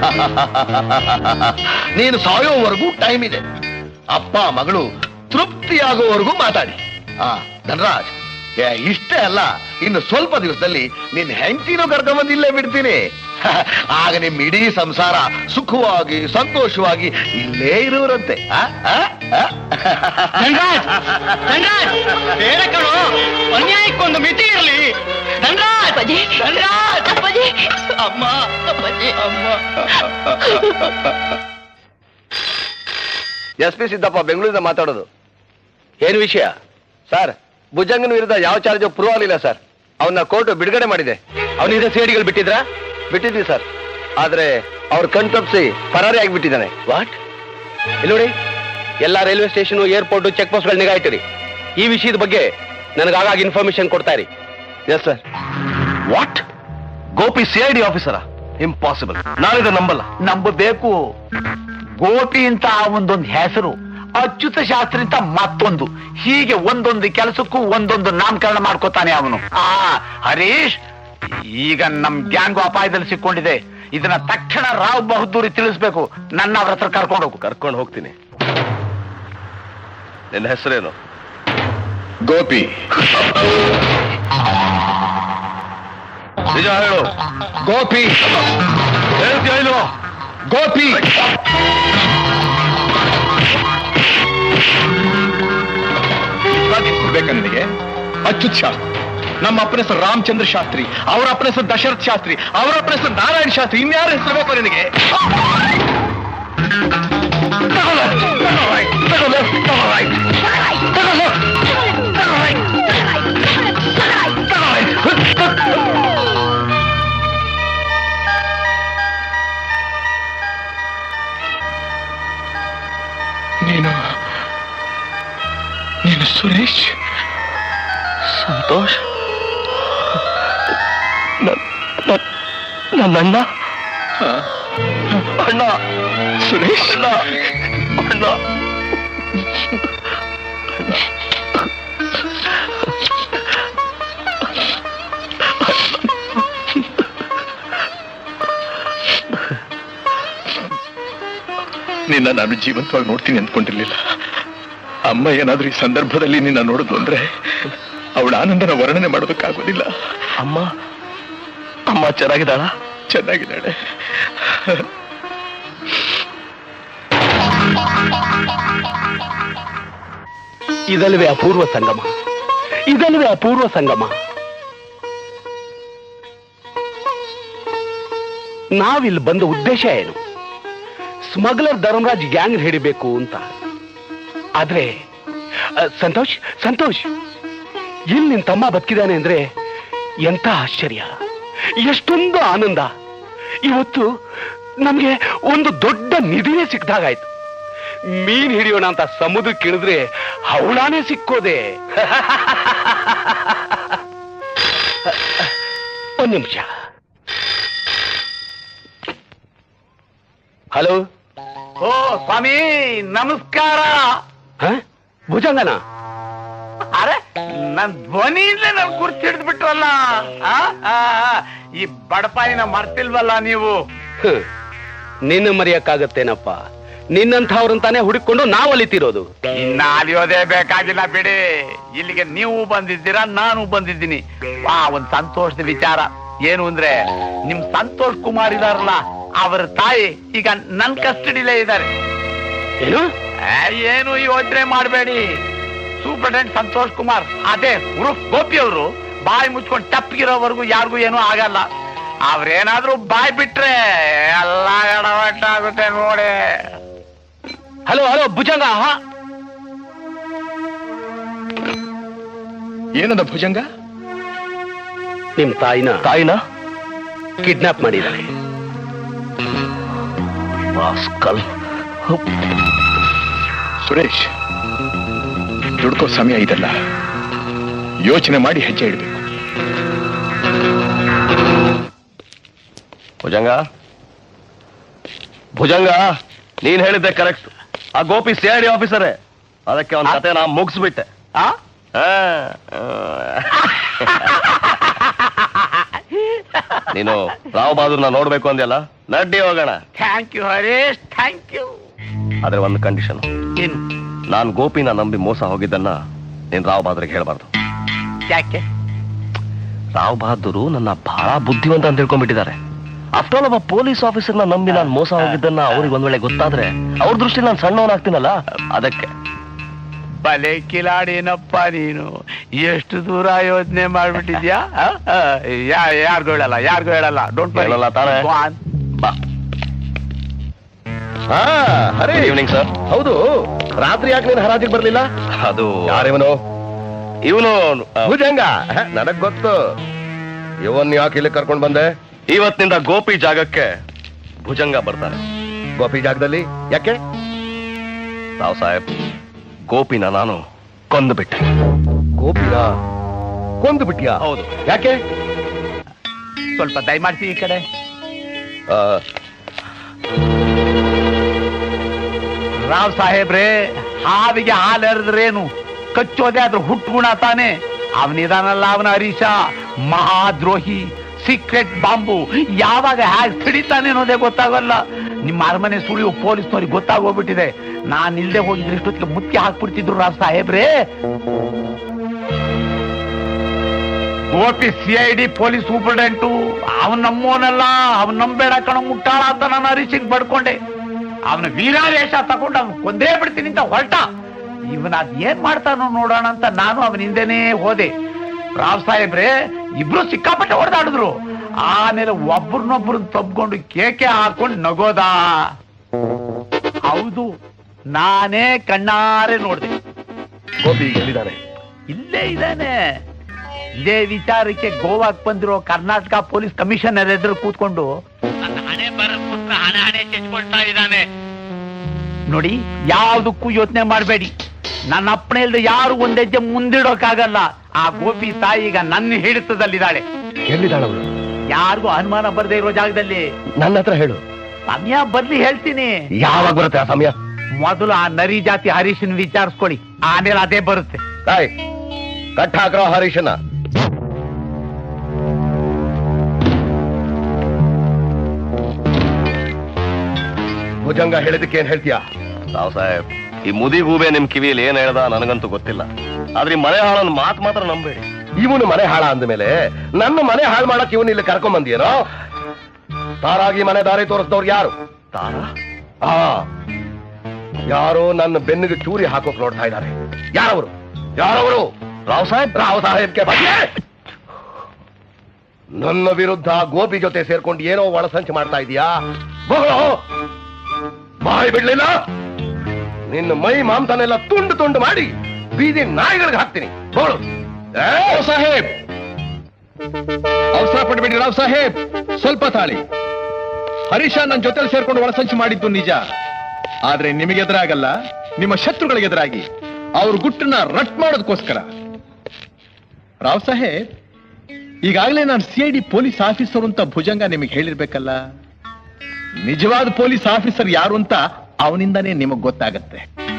ನೀನು ಸಾಯೋವರೆಗೂ ಟೈಮ್ ಇದೆ ಅಪ್ಪ ಮಗಳು ತೃಪ್ತಿಯಾಗುವವರೆಗೂ ಮಾತಾಡಿ ಆ ಧನರಾಜ್ ಏ, ಇಷ್ಟೇ ಅಲ್ಲ ಇನ್ನು ಸ್ವಲ್ಪ ದಿವಸದಲ್ಲಿ ನಿನ್ನ ಹೆಂಡತಿನೂ ಕರ್ಕೊಂಬಂದು ಇಲ್ಲೇ ಬಿಡ್ತೀನಿ ಆಗ ನಿಮ್ ಇಡೀ ಸಂಸಾರ ಸುಖವಾಗಿ ಸಂತೋಷವಾಗಿ ಇಲ್ಲೇ ಇರುವರಂತೆ ಆ? ಆ? ಆ? ಧನ್ರಾಜ್ ಧನ್ರಾಜ್ ಬೇಡ ಕಣೋ ಅನ್ಯಾಯಕ್ಕೊಂದು ಮಿತಿ ಇರಲಿ ಧನ್ರಾಜ್ ಅಪ್ಪಾಜಿ ಧನ್ರಾಜ್ ಅಪ್ಪಾಜಿ ಅಮ್ಮ ಅಪ್ಪಾಜಿ ಅಮ್ಮ ಎಸ್ ಪಿ ಸಿದ್ದಪ್ಪ ಬೆಂಗಳೂರಿಂದ ಮಾತಾಡೋದು ಏನ್ ವಿಷಯ ಸರ್ ಭುಜಂಗನ ವಿರುದ್ಧ ಯಾವ ಚಾರ್ಜ್ ಪ್ರೂವ್ ಆಗಲಿಲ್ಲ ಸರ್ ಅವನ್ನ ಕೋರ್ಟ್ ಬಿಡುಗಡೆ ಮಾಡಿದೆ ಅವನಿಂದ ಸೇಡಿಗಳು ಬಿಟ್ಟಿದ್ರಾ ಬಿಟ್ಟಿದ್ವಿ ಸರ್ ಆದ್ರೆ ಅವ್ರ ಕಣ್ ತಪ್ಪಿಸಿ ಪರಾರಿ ಆಗಿಬಿಟ್ಟಿದ್ದಾನೆ ವಾಟ್ ಇಲ್ಲಿ ನೋಡಿ ಎಲ್ಲ ರೈಲ್ವೆ ಸ್ಟೇಷನ್ ಏರ್ಪೋರ್ಟ್ ಚೆಕ್ ಪೋಸ್ಟ್ಗಳು ನಿಗಾ ಇಟ್ಟಿರಿ ಈ ವಿಷಯದ ಬಗ್ಗೆ ನನಗೆ ಆಗಾಗ ಇನ್ಫಾರ್ಮೇಶನ್ ಕೊಡ್ತಾ ಇರಿ yes sir what Gopi C I D ಆಫೀಸರ ಇಂಪಾಸಿಬಲ್ ನಾನಿದು ನಂಬಲ್ಲ ನಂಬಬೇಕು ಗೋಪಿ ಅಂತ ಒಂದೊಂದು ಹೆಸರು ಅಚ್ಯುತ ಶಾಸ್ತ್ರಿ ಅಂತ ಮತ್ತೊಂದು ಹೀಗೆ ಒಂದೊಂದು ಕೆಲಸಕ್ಕೂ ಒಂದೊಂದು ನಾಮಕರಣ ಮಾಡ್ಕೋತಾನೆ ಅವನು ಆ ಹರೀಶ್ ಈಗ ನಮ್ ಗ್ಯಾಂಗು ಅಪಾಯದಲ್ಲಿ ಸಿಕ್ಕೊಂಡಿದೆ ಇದನ್ನ ತಕ್ಷಣ ರಾವ್ ಬಹದ್ದೂರಿ ತಿಳಿಸ್ಬೇಕು ನನ್ನ ಅವ್ರ ಹತ್ರ ಕರ್ಕೊಂಡು ಹೋಗು ಕರ್ಕೊಂಡು ಹೋಗ್ತೀನಿ ನಿನ್ನ ಹೆಸರೇನು ಗೋಪಿ ನಿಜ ಹೇಳು ಗೋಪಿ ಹೇಳ್ತೀಯ ಇಲ್ವೋ ಗೋಪಿ ಬೇಕಾ ನಿನಗೆ ಅಚ್ಯುತ್ ಶಾಸ್ತ್ರಿ ನಮ್ಮ ಅಪ್ಪನ ಹೆಸರು ರಾಮಚಂದ್ರ ಶಾಸ್ತ್ರಿ ಅವರ ಅಪ್ಪನ ಹೆಸರು ದಶರಥ್ ಶಾಸ್ತ್ರಿ ಅವರ ಅಪ್ಪನ ಹೆಸರು ನಾರಾಯಣ ಶಾಸ್ತ್ರಿ ಇನ್ಯಾರ ಹೆಸರು ಬೇಕು ನಿನಗೆ ತಗೊಳ್ಳು, ತಗೊಳ್ಳು, ತಗೊಳ್ಳು, ತಗೊಳ್ಳು, ತಗೊಳ್ಳು, ತಗೊಳ್ಳು. ನೀನು ನೀನು ಸುರೇಶ್ ಸಂತೋಷ್ ನನ್ನ ಅಣ್ಣ ಅಣ್ಣ ಸುರೇಶ್ ಅಣ್ಣ ಅಣ್ಣ ನಿನ್ನ ನಾನು ಜೀವಂತವಾಗಿ ನೋಡ್ತೀನಿ ಅಂದ್ಕೊಂಡಿರ್ಲಿಲ್ಲ ಅಮ್ಮ ಏನಾದ್ರೂ ಈ ಸಂದರ್ಭದಲ್ಲಿ ನಿನ್ನ ನೋಡಿದ್ಲು ಅಂದ್ರೆ ಅವಳ ಆನಂದನ ವರ್ಣನೆ ಮಾಡೋದಕ್ಕಾಗೋದಿಲ್ಲ ಅಮ್ಮ ಅಮ್ಮ ಚೆನ್ನಾಗಿದ್ದಾಳ ಚೆನ್ನಾಗಿದ್ದಾಳೆ ಇದಲ್ವೇ ಅಪೂರ್ವ ಸಂಗಮ ಇದಲ್ವೇ ಅಪೂರ್ವ ಸಂಗಮ ನಾವಿಲ್ಲಿ ಬಂದ ಉದ್ದೇಶ ಏನು ಸ್ಮಗ್ಲರ್ ಧರ್ಮರಾಜ್ ಗ್ಯಾಂಗ್ ಹಿಡಿಬೇಕು ಅಂತ ಆದ್ರೆ ಅ, ಸಂತೋಷ್ ಸಂತೋಷ್ ಇಲ್ಲಿ ನಿನ್ ತಮ್ಮ ಬದುಕಿದಾನೆ ಅಂದ್ರೆ ಎಂತ ಆಶ್ಚರ್ಯ ಎಷ್ಟೊಂದು ಆನಂದ ಇವತ್ತು ನಮ್ಗೆ ಒಂದು ದೊಡ್ಡ ನಿಧಿನೇ ಸಿಕ್ದಾಗಾಯ್ತು ಮೀನ್ ಹಿಡಿಯೋಣ ಅಂತ ಸಮುದ್ರಕ್ಕೆ ಇಳಿದ್ರೆ ಹವಳಾನೇ ಸಿಕ್ಕೋದೆ ಒಂದ್ ನಿಮಿಷ ಹಲೋ ಓ ಸ್ವಾಮಿ ನಮಸ್ಕಾರ ಭುಜಂಗನ ಅರೆ ನನ್ ಧ್ವನಿಯಿಂದಲೇ ನನ್ ಗುರ್ತು ಹಿಡಿದು ಬಿಟ್ರಲ್ಲ ಆ? ಆ, ಆ. ಈ ಬಡಪಾಯಿನ ಮರ್ತಿಲ್ವಲ್ಲ ನೀವು ಹ್ಮ್. ನಿನ್ನ ಮರೆಯಕ್ಕಾಗತ್ತೇನಪ್ಪ ನಿನ್ನಂಥವ್ರಂತಾನೆ ಹುಡುಕೊಂಡು ನಾವು ಅಲಿತಿರೋದು ಇನ್ನ ಅಲಿಯೋದೇ ಬೇಕಾಗಿಲ್ಲ ಬಿಡಿ ಇಲ್ಲಿಗೆ ನೀವು ಬಂದಿದ್ದೀರಾ ನಾನು ಬಂದಿದ್ದೀನಿ ವಾ ಒಂದ್ ಸಂತೋಷದ ವಿಚಾರ ಏನು ಅಂದ್ರೆ ನಿಮ್ ಸಂತೋಷ್ ಕುಮಾರ್ ಇದಾರಲ್ಲ ಅವರ ತಾಯಿ ಈಗ ನನ್ ಕಸ್ಟಡಿಲೇ ಇದ್ದಾರೆ ಏನು ಆ, ಏನು ಯೋಚನೆ ಮಾಡಬೇಡಿ ಸೂಪರ್ಡೆಂಟ್ ಸಂತೋಷ್ ಕುಮಾರ್ ಅದೇ ಉರುಫ್ ಗೋಪಿ ಅವರು ಬಾಯಿ ಮುಚ್ಕೊಂಡು ಟಪ್ಗಿರೋವರೆಗೂ ಯಾರಿಗೂ ಏನೂ ಆಗಲ್ಲ ಅವ್ರೇನಾದ್ರೂ ಬಾಯ್ ಬಿಟ್ರೆ ಎಲ್ಲ ಎಡವಟ್ಟ ಆಗುತ್ತೆ ನೋಡಿ ಹಲೋ ಹಲೋ ಭುಜಂಗ ಹಾ ಏನದ ಭುಜಂಗ ನಿಮ್ ತಾಯಿನ ತಾಯಿನ ಕಿಡ್ನಾಪ್ ಮಾಡಿದ್ದಾರೆ ರಾಸ್ಕಲ್ ಸುರೇಶ್ ದುಡ್ಕೋ ಸಮಯ ಇದಲ್ಲ ಯೋಚನೆ ಮಾಡಿ ಹೆಜ್ಜೆ ಇಡಬೇಕು ಭುಜಂಗ ಭುಜಂಗ ನೀನ್ ಹೇಳಿದ್ದೆ ಕರೆಕ್ಟ್ ಆ ಗೋಪಿ ಸಿ ಐ ಡಿ ಆಫೀಸರೇ ಅದಕ್ಕೆ ಅವನ ಕತೆ ನಾ ಮುಗಿಸ್ಬಿಟ್ಟೆ ಆ? ಆ, ಆ. ನೀನು ರಾವ್ ಬಹದ್ದೂರ್ನ ನೋಡ್ಬೇಕು ಅಂದ್ಯಲ್ಲ ನಡ್ಡಿ ಹೋಗೋಣ thank you Harish thank you ಆದ್ರೆ ಒಂದು ಕಂಡೀಷನ್ ಏನು ನಾನ್ ಗೋಪಿನ ನಂಬಿ ಮೋಸ ಹೋಗಿದ್ದನ್ನ ನೀನ್ ರಾವ್ ಬಹದ್ದೂರ್ಗೆ ಹೇಳ್ಬಾರ್ದು ಯಾಕೆ ರಾವ್ ಬಹದ್ದೂರು ನನ್ನ ಬಹಳ ಬುದ್ಧಿವಂತ ಅಂತ ತಿಳ್ಕೊಂಡ್ಬಿಟ್ಟಿದ್ದಾರೆ ಆಫ್ಟರ್ ಆಲ್ ಒಬ್ಬ ಪೊಲೀಸ್ ಆಫೀಸರ್ನ ನಂಬಿ ನಾನು ಮೋಸ ಹೋಗಿದ್ದನ್ನ ಅವ್ರಿಗೆ ಒಂದ್ ವೇಳೆ ಗೊತ್ತಾದ್ರೆ ಅವ್ರ ದೃಷ್ಟಿ ನಾನು ಸಣ್ಣವನಾಗ್ತೀನಲ್ಲ ಅದಕ್ಕೆ ಬಲೆ ಕಿಲಾಡಿನಪ್ಪ ನೀನು ಎಷ್ಟು ದೂರ ಯೋಚನೆ ಮಾಡ್ಬಿಟ್ಟಿದ್ಯಾ ಆ? ಆ, ಯಾ- ಯಾರ್ಗೂ ಹೇಳಲ್ಲ ಯಾರಿಗೂ ಹೇಳಲ್ಲ ಡೋಂಟ್ ಹೇಳಲ್ಲ ತಾನೇ? ಬಾ ಹರೇ ಈವ್ನಿಂಗ್ ಸರ್ ಹೌದು ರಾತ್ರಿ ಯಾಕೆ ನೀನು ಹರಾಜಿಗೆ ಬರ್ಲಿಲ್ಲ ಅದು ಯಾರಿವನು ಇವನು ಭುಜಂಗ ಹ, ನನಗ್ ಗೊತ್ತು ಇವನ್ ಯಾಕೆ ಇಲ್ಲಿ ಕರ್ಕೊಂಡ್ ಬಂದೆ ಇವತ್ತಿನಿಂದ ಗೋಪಿ ಜಾಗಕ್ಕೆ ಭುಜಂಗ ಬರ್ತಾರೆ ಗೋಪಿ ಜಾಗದಲ್ಲಿ ಯಾಕೆ ರಾವ್ ಸಾಹೇಬ್ ಗೋಪಿನ ನಾನು ಕೊಂದು ಬಿಟ್ಟೆ ಗೋಪಿನ ಕೊಂದು ಬಿಟ್ಯಾ ಹೌದು ಯಾಕೆ ಸ್ವಲ್ಪ ದಯಮಾಡಿಸಿ ಈ ಕಡೆ ಆ, ರಾವ್ ಸಾಹೇಬ್ರೆ ಹಾವಿಗೆ ಹಾಲು ಎರೆದ್ರೇನು ಕಚ್ಚೋದೆ ಅದ್ರ ಹುಟ್ಟುಗುಣ ತಾನೆ ಅವನಿದಾನಲ್ಲ ಅವನ ಹರೀಶ ಮಹಾದ್ರೋಹಿ ಸೀಕ್ರೆಟ್ ಬಾಂಬು ಯಾವಾಗ ಹ್ಯಾಕ್ ಸಿಡಿತಾನೆ ಅನ್ನೋದೇ ಗೊತ್ತಾಗಲ್ಲ ನಿಮ್ಮ ಅರಮನೆ ಸುಳಿಯು ಪೊಲೀಸ್ನವ್ರಿಗೆ ಗೊತ್ತಾಗೋಗ್ಬಿಟ್ಟಿದೆ ನಾನ್ ಇಲ್ದೆ ಹೋಗಿದ್ರೆ ಇಷ್ಟೊತ್ತಿಗೆ ಮುತ್ತಿ ಹಾಕ್ಬಿಡ್ತಿದ್ರು ರಾವ್ ಸಾಹೇಬ್ರೆ Gopi C I D police superintendent ಅವನ್ ನಮ್ಮೋನಲ್ಲ ಅವನ್ ನಂಬೇಡ ಕಣ ಮುಟ್ಟಾಳ ಅಂತ ನಾನು ಹರೀಶಿಗೆ ಬಡ್ಕೊಂಡೆ ಅವನ ವೀರಾವೇಶ ತಗೊಂಡು ಅವ್ನು ಕೊಂದೇ ಬಿಡ್ತೀನಿ ಅಂತ ಹೊರಟ ಇವನ ಅದ್ ಏನ್ ಮಾಡ್ತಾನೋ ನೋಡೋಣ ಅಂತ ನಾನು ಅವನ ಹಿಂದೆನೇ ಹೋದೆ ರಾವ್ ಸಾಹೇಬ್ರೆ ಇಬ್ರು ಸಿಕ್ಕಾಪಟ್ಟೆ ಹೊಡೆದಾಡಿದ್ರು ಆಮೇಲೆ ಒಬ್ರನ್ನೊಬ್ರು ತಬ್ಕೊಂಡು ಕೇಕೆ ಹಾಕೊಂಡು ನಗೋದ ಹೌದು ನಾನೇ ಕಣ್ಣಾರೆ ನೋಡ್ದೆ ಗೋಪಿ ಎಲ್ಲಿದ್ದಾನೆ ಇಲ್ಲೇ ಇದ್ದಾನೆ ಇದೇ ವಿಚಾರಕ್ಕೆ ಗೋವಾಕ್ ಬಂದಿರೋ ಕರ್ನಾಟಕ ಪೊಲೀಸ್ ಕಮಿಷನರ್ ಎದುರು ಕೂತ್ಕೊಂಡು ನನ್ನ ಹಣೆ ಬರ ಪುತ್ರ ಹಣೆ ಹಣೆ ಚೆಚ್ಕೊಳ್ತಾ ಇದ್ದಾನೆ ನೋಡಿ ಯಾವ್ದಕ್ಕೂ ಯೋಚನೆ ಮಾಡಬೇಡಿ ನನ್ನ ಅಪ್ಪಣೆ ಇಲ್ದೆ ಯಾರು ಒಂದ್ ಹೆಜ್ಜೆ ಮುಂದಿಡೋಕ್ಕಾಗಲ್ಲ ಆ ಗೋಪಿ ತಾಯಿ ಈಗ ನನ್ನ ಹಿಡಿತದಲ್ಲಿದ್ದಾಳೆ ಎಲ್ಲಿದ್ದಾಳವಳು ಯಾರಿಗೂ ಅನುಮಾನ ಬರ್ದೇ ಇರೋ ಜಾಗದಲ್ಲಿ ನನ್ನ ಹತ್ರ ಹೇಳು ಸಮಯ ಬರ್ಲಿ ಹೇಳ್ತೀನಿ ಯಾವಾಗ ಬರುತ್ತೆ ಆ ಸಮಯ ಮೊದಲು ಆ ನರಿ ಜಾತಿ ಹರೀಶನ್ ವಿಚಾರಿಸ್ಕೊಳ್ಳಿ ಆಮೇಲೆ ಅದೇ ಬರುತ್ತೆ ತಾಯ್ ಕಟ್ ಹಾಕ್ರೋ ಹರೀಶನ ಭುಜಂಗ ಹೇಳಿದಕ್ಕೆ ಏನ್ ಹೇಳ್ತೀಯ ರಾವ್ ಸಾಹೇಬ್ ಈ ಮುದಿ ಗೂಬೆ ನಿಮ್ ಕಿವಿಯಲ್ಲಿ ಏನ್ ಹೇಳ್ದ ನನಗಂತೂ ಗೊತ್ತಿಲ್ಲ ಆದ್ರೆ ಈ ಮನೆ ಹಾಳನ್ ಮಾತ್ ಮಾತ್ರ ನಂಬೇಡಿ ಇವನು ಮನೆ ಹಾಳ ಅಂದ್ಮೇಲೆ ನನ್ನ ಮನೆ ಹಾಳು ಮಾಡಕ್ ಇವನು ಇಲ್ಲಿ ಕರ್ಕೊಂಡ್ ಬಂದಿಯೇನೋ ತಾರಾಗಿ ಮನೆ ದಾರಿ ತೋರಿಸಿದವ್ರು ಯಾರು ತಾರ ಆ ಯಾರೋ ನನ್ನ ಬೆನ್ನಿಗೆ ಚೂರಿ ಹಾಕೋಕ್ ನೋಡ್ತಾ ಇದ್ದಾರೆ ಯಾರವರು ಯಾರವರು ರಾವ್ ಸಾಹೇಬ್ ರಾವ್ ಸಾಹೇಬ್ಗೆ ಬಗ್ಗೆ ನನ್ನ ವಿರುದ್ಧ ಗೋಪಿ ಜೊತೆ ಸೇರ್ಕೊಂಡು ಏನೋ ಒಳಸಂಚು ಮಾಡ್ತಾ ಇದೀಯಾ ಮಗಳು ಬಾಯಿ ಬಿಡ್ಲಿಲ್ಲ ನಿನ್ನ ಮೈ ಮಾಂಸನೆಲ್ಲ ತುಂಡು ತುಂಡು ಮಾಡಿ ಬೀದಿ ನಾಯಿಗಳಿಗೆ ಹಾಕ್ತೀನಿ ಮಗಳು ರಾವ್ ಸಾಹೇಬ್ ಅವಸರ ಪಡಬೇಡಿ ರಾವ್ ಸಾಹೇಬ್ ಸ್ವಲ್ಪ ತಾಳಿ ಹರೀಶ ನನ್ನ ಜೊತೆಲಿ ಸೇರ್ಕೊಂಡು ಒಳಸಂಚು ಮಾಡಿದ್ದು ನಿಜ ಆದ್ರೆ ನಿಮಗೆ ಎದುರಾಗಲ್ಲ ನಿಮ್ಮ ಶತ್ರುಗಳಿಗೆ ಎದುರಾಗಿ ಅವ್ರ ಗುಟ್ಟನ್ನ ರಟ್ ಮಾಡೋದಕ್ಕೋಸ್ಕರ ರಾವ್ ಸಾಹೇಬ್ ಈಗಾಗಲೇ ನಾನು C I D police officer ಅಂತ ಭುಜಂಗ ನಿಮಗೆ ಹೇಳಿರ್ಬೇಕಲ್ಲ ನಿಜವಾದ ಪೊಲೀಸ್ ಆಫೀಸರ್ ಯಾರು ಅಂತ ಅವನಿಂದಾನೇ ನಿಮಗ್ ಗೊತ್ತಾಗತ್ತೆ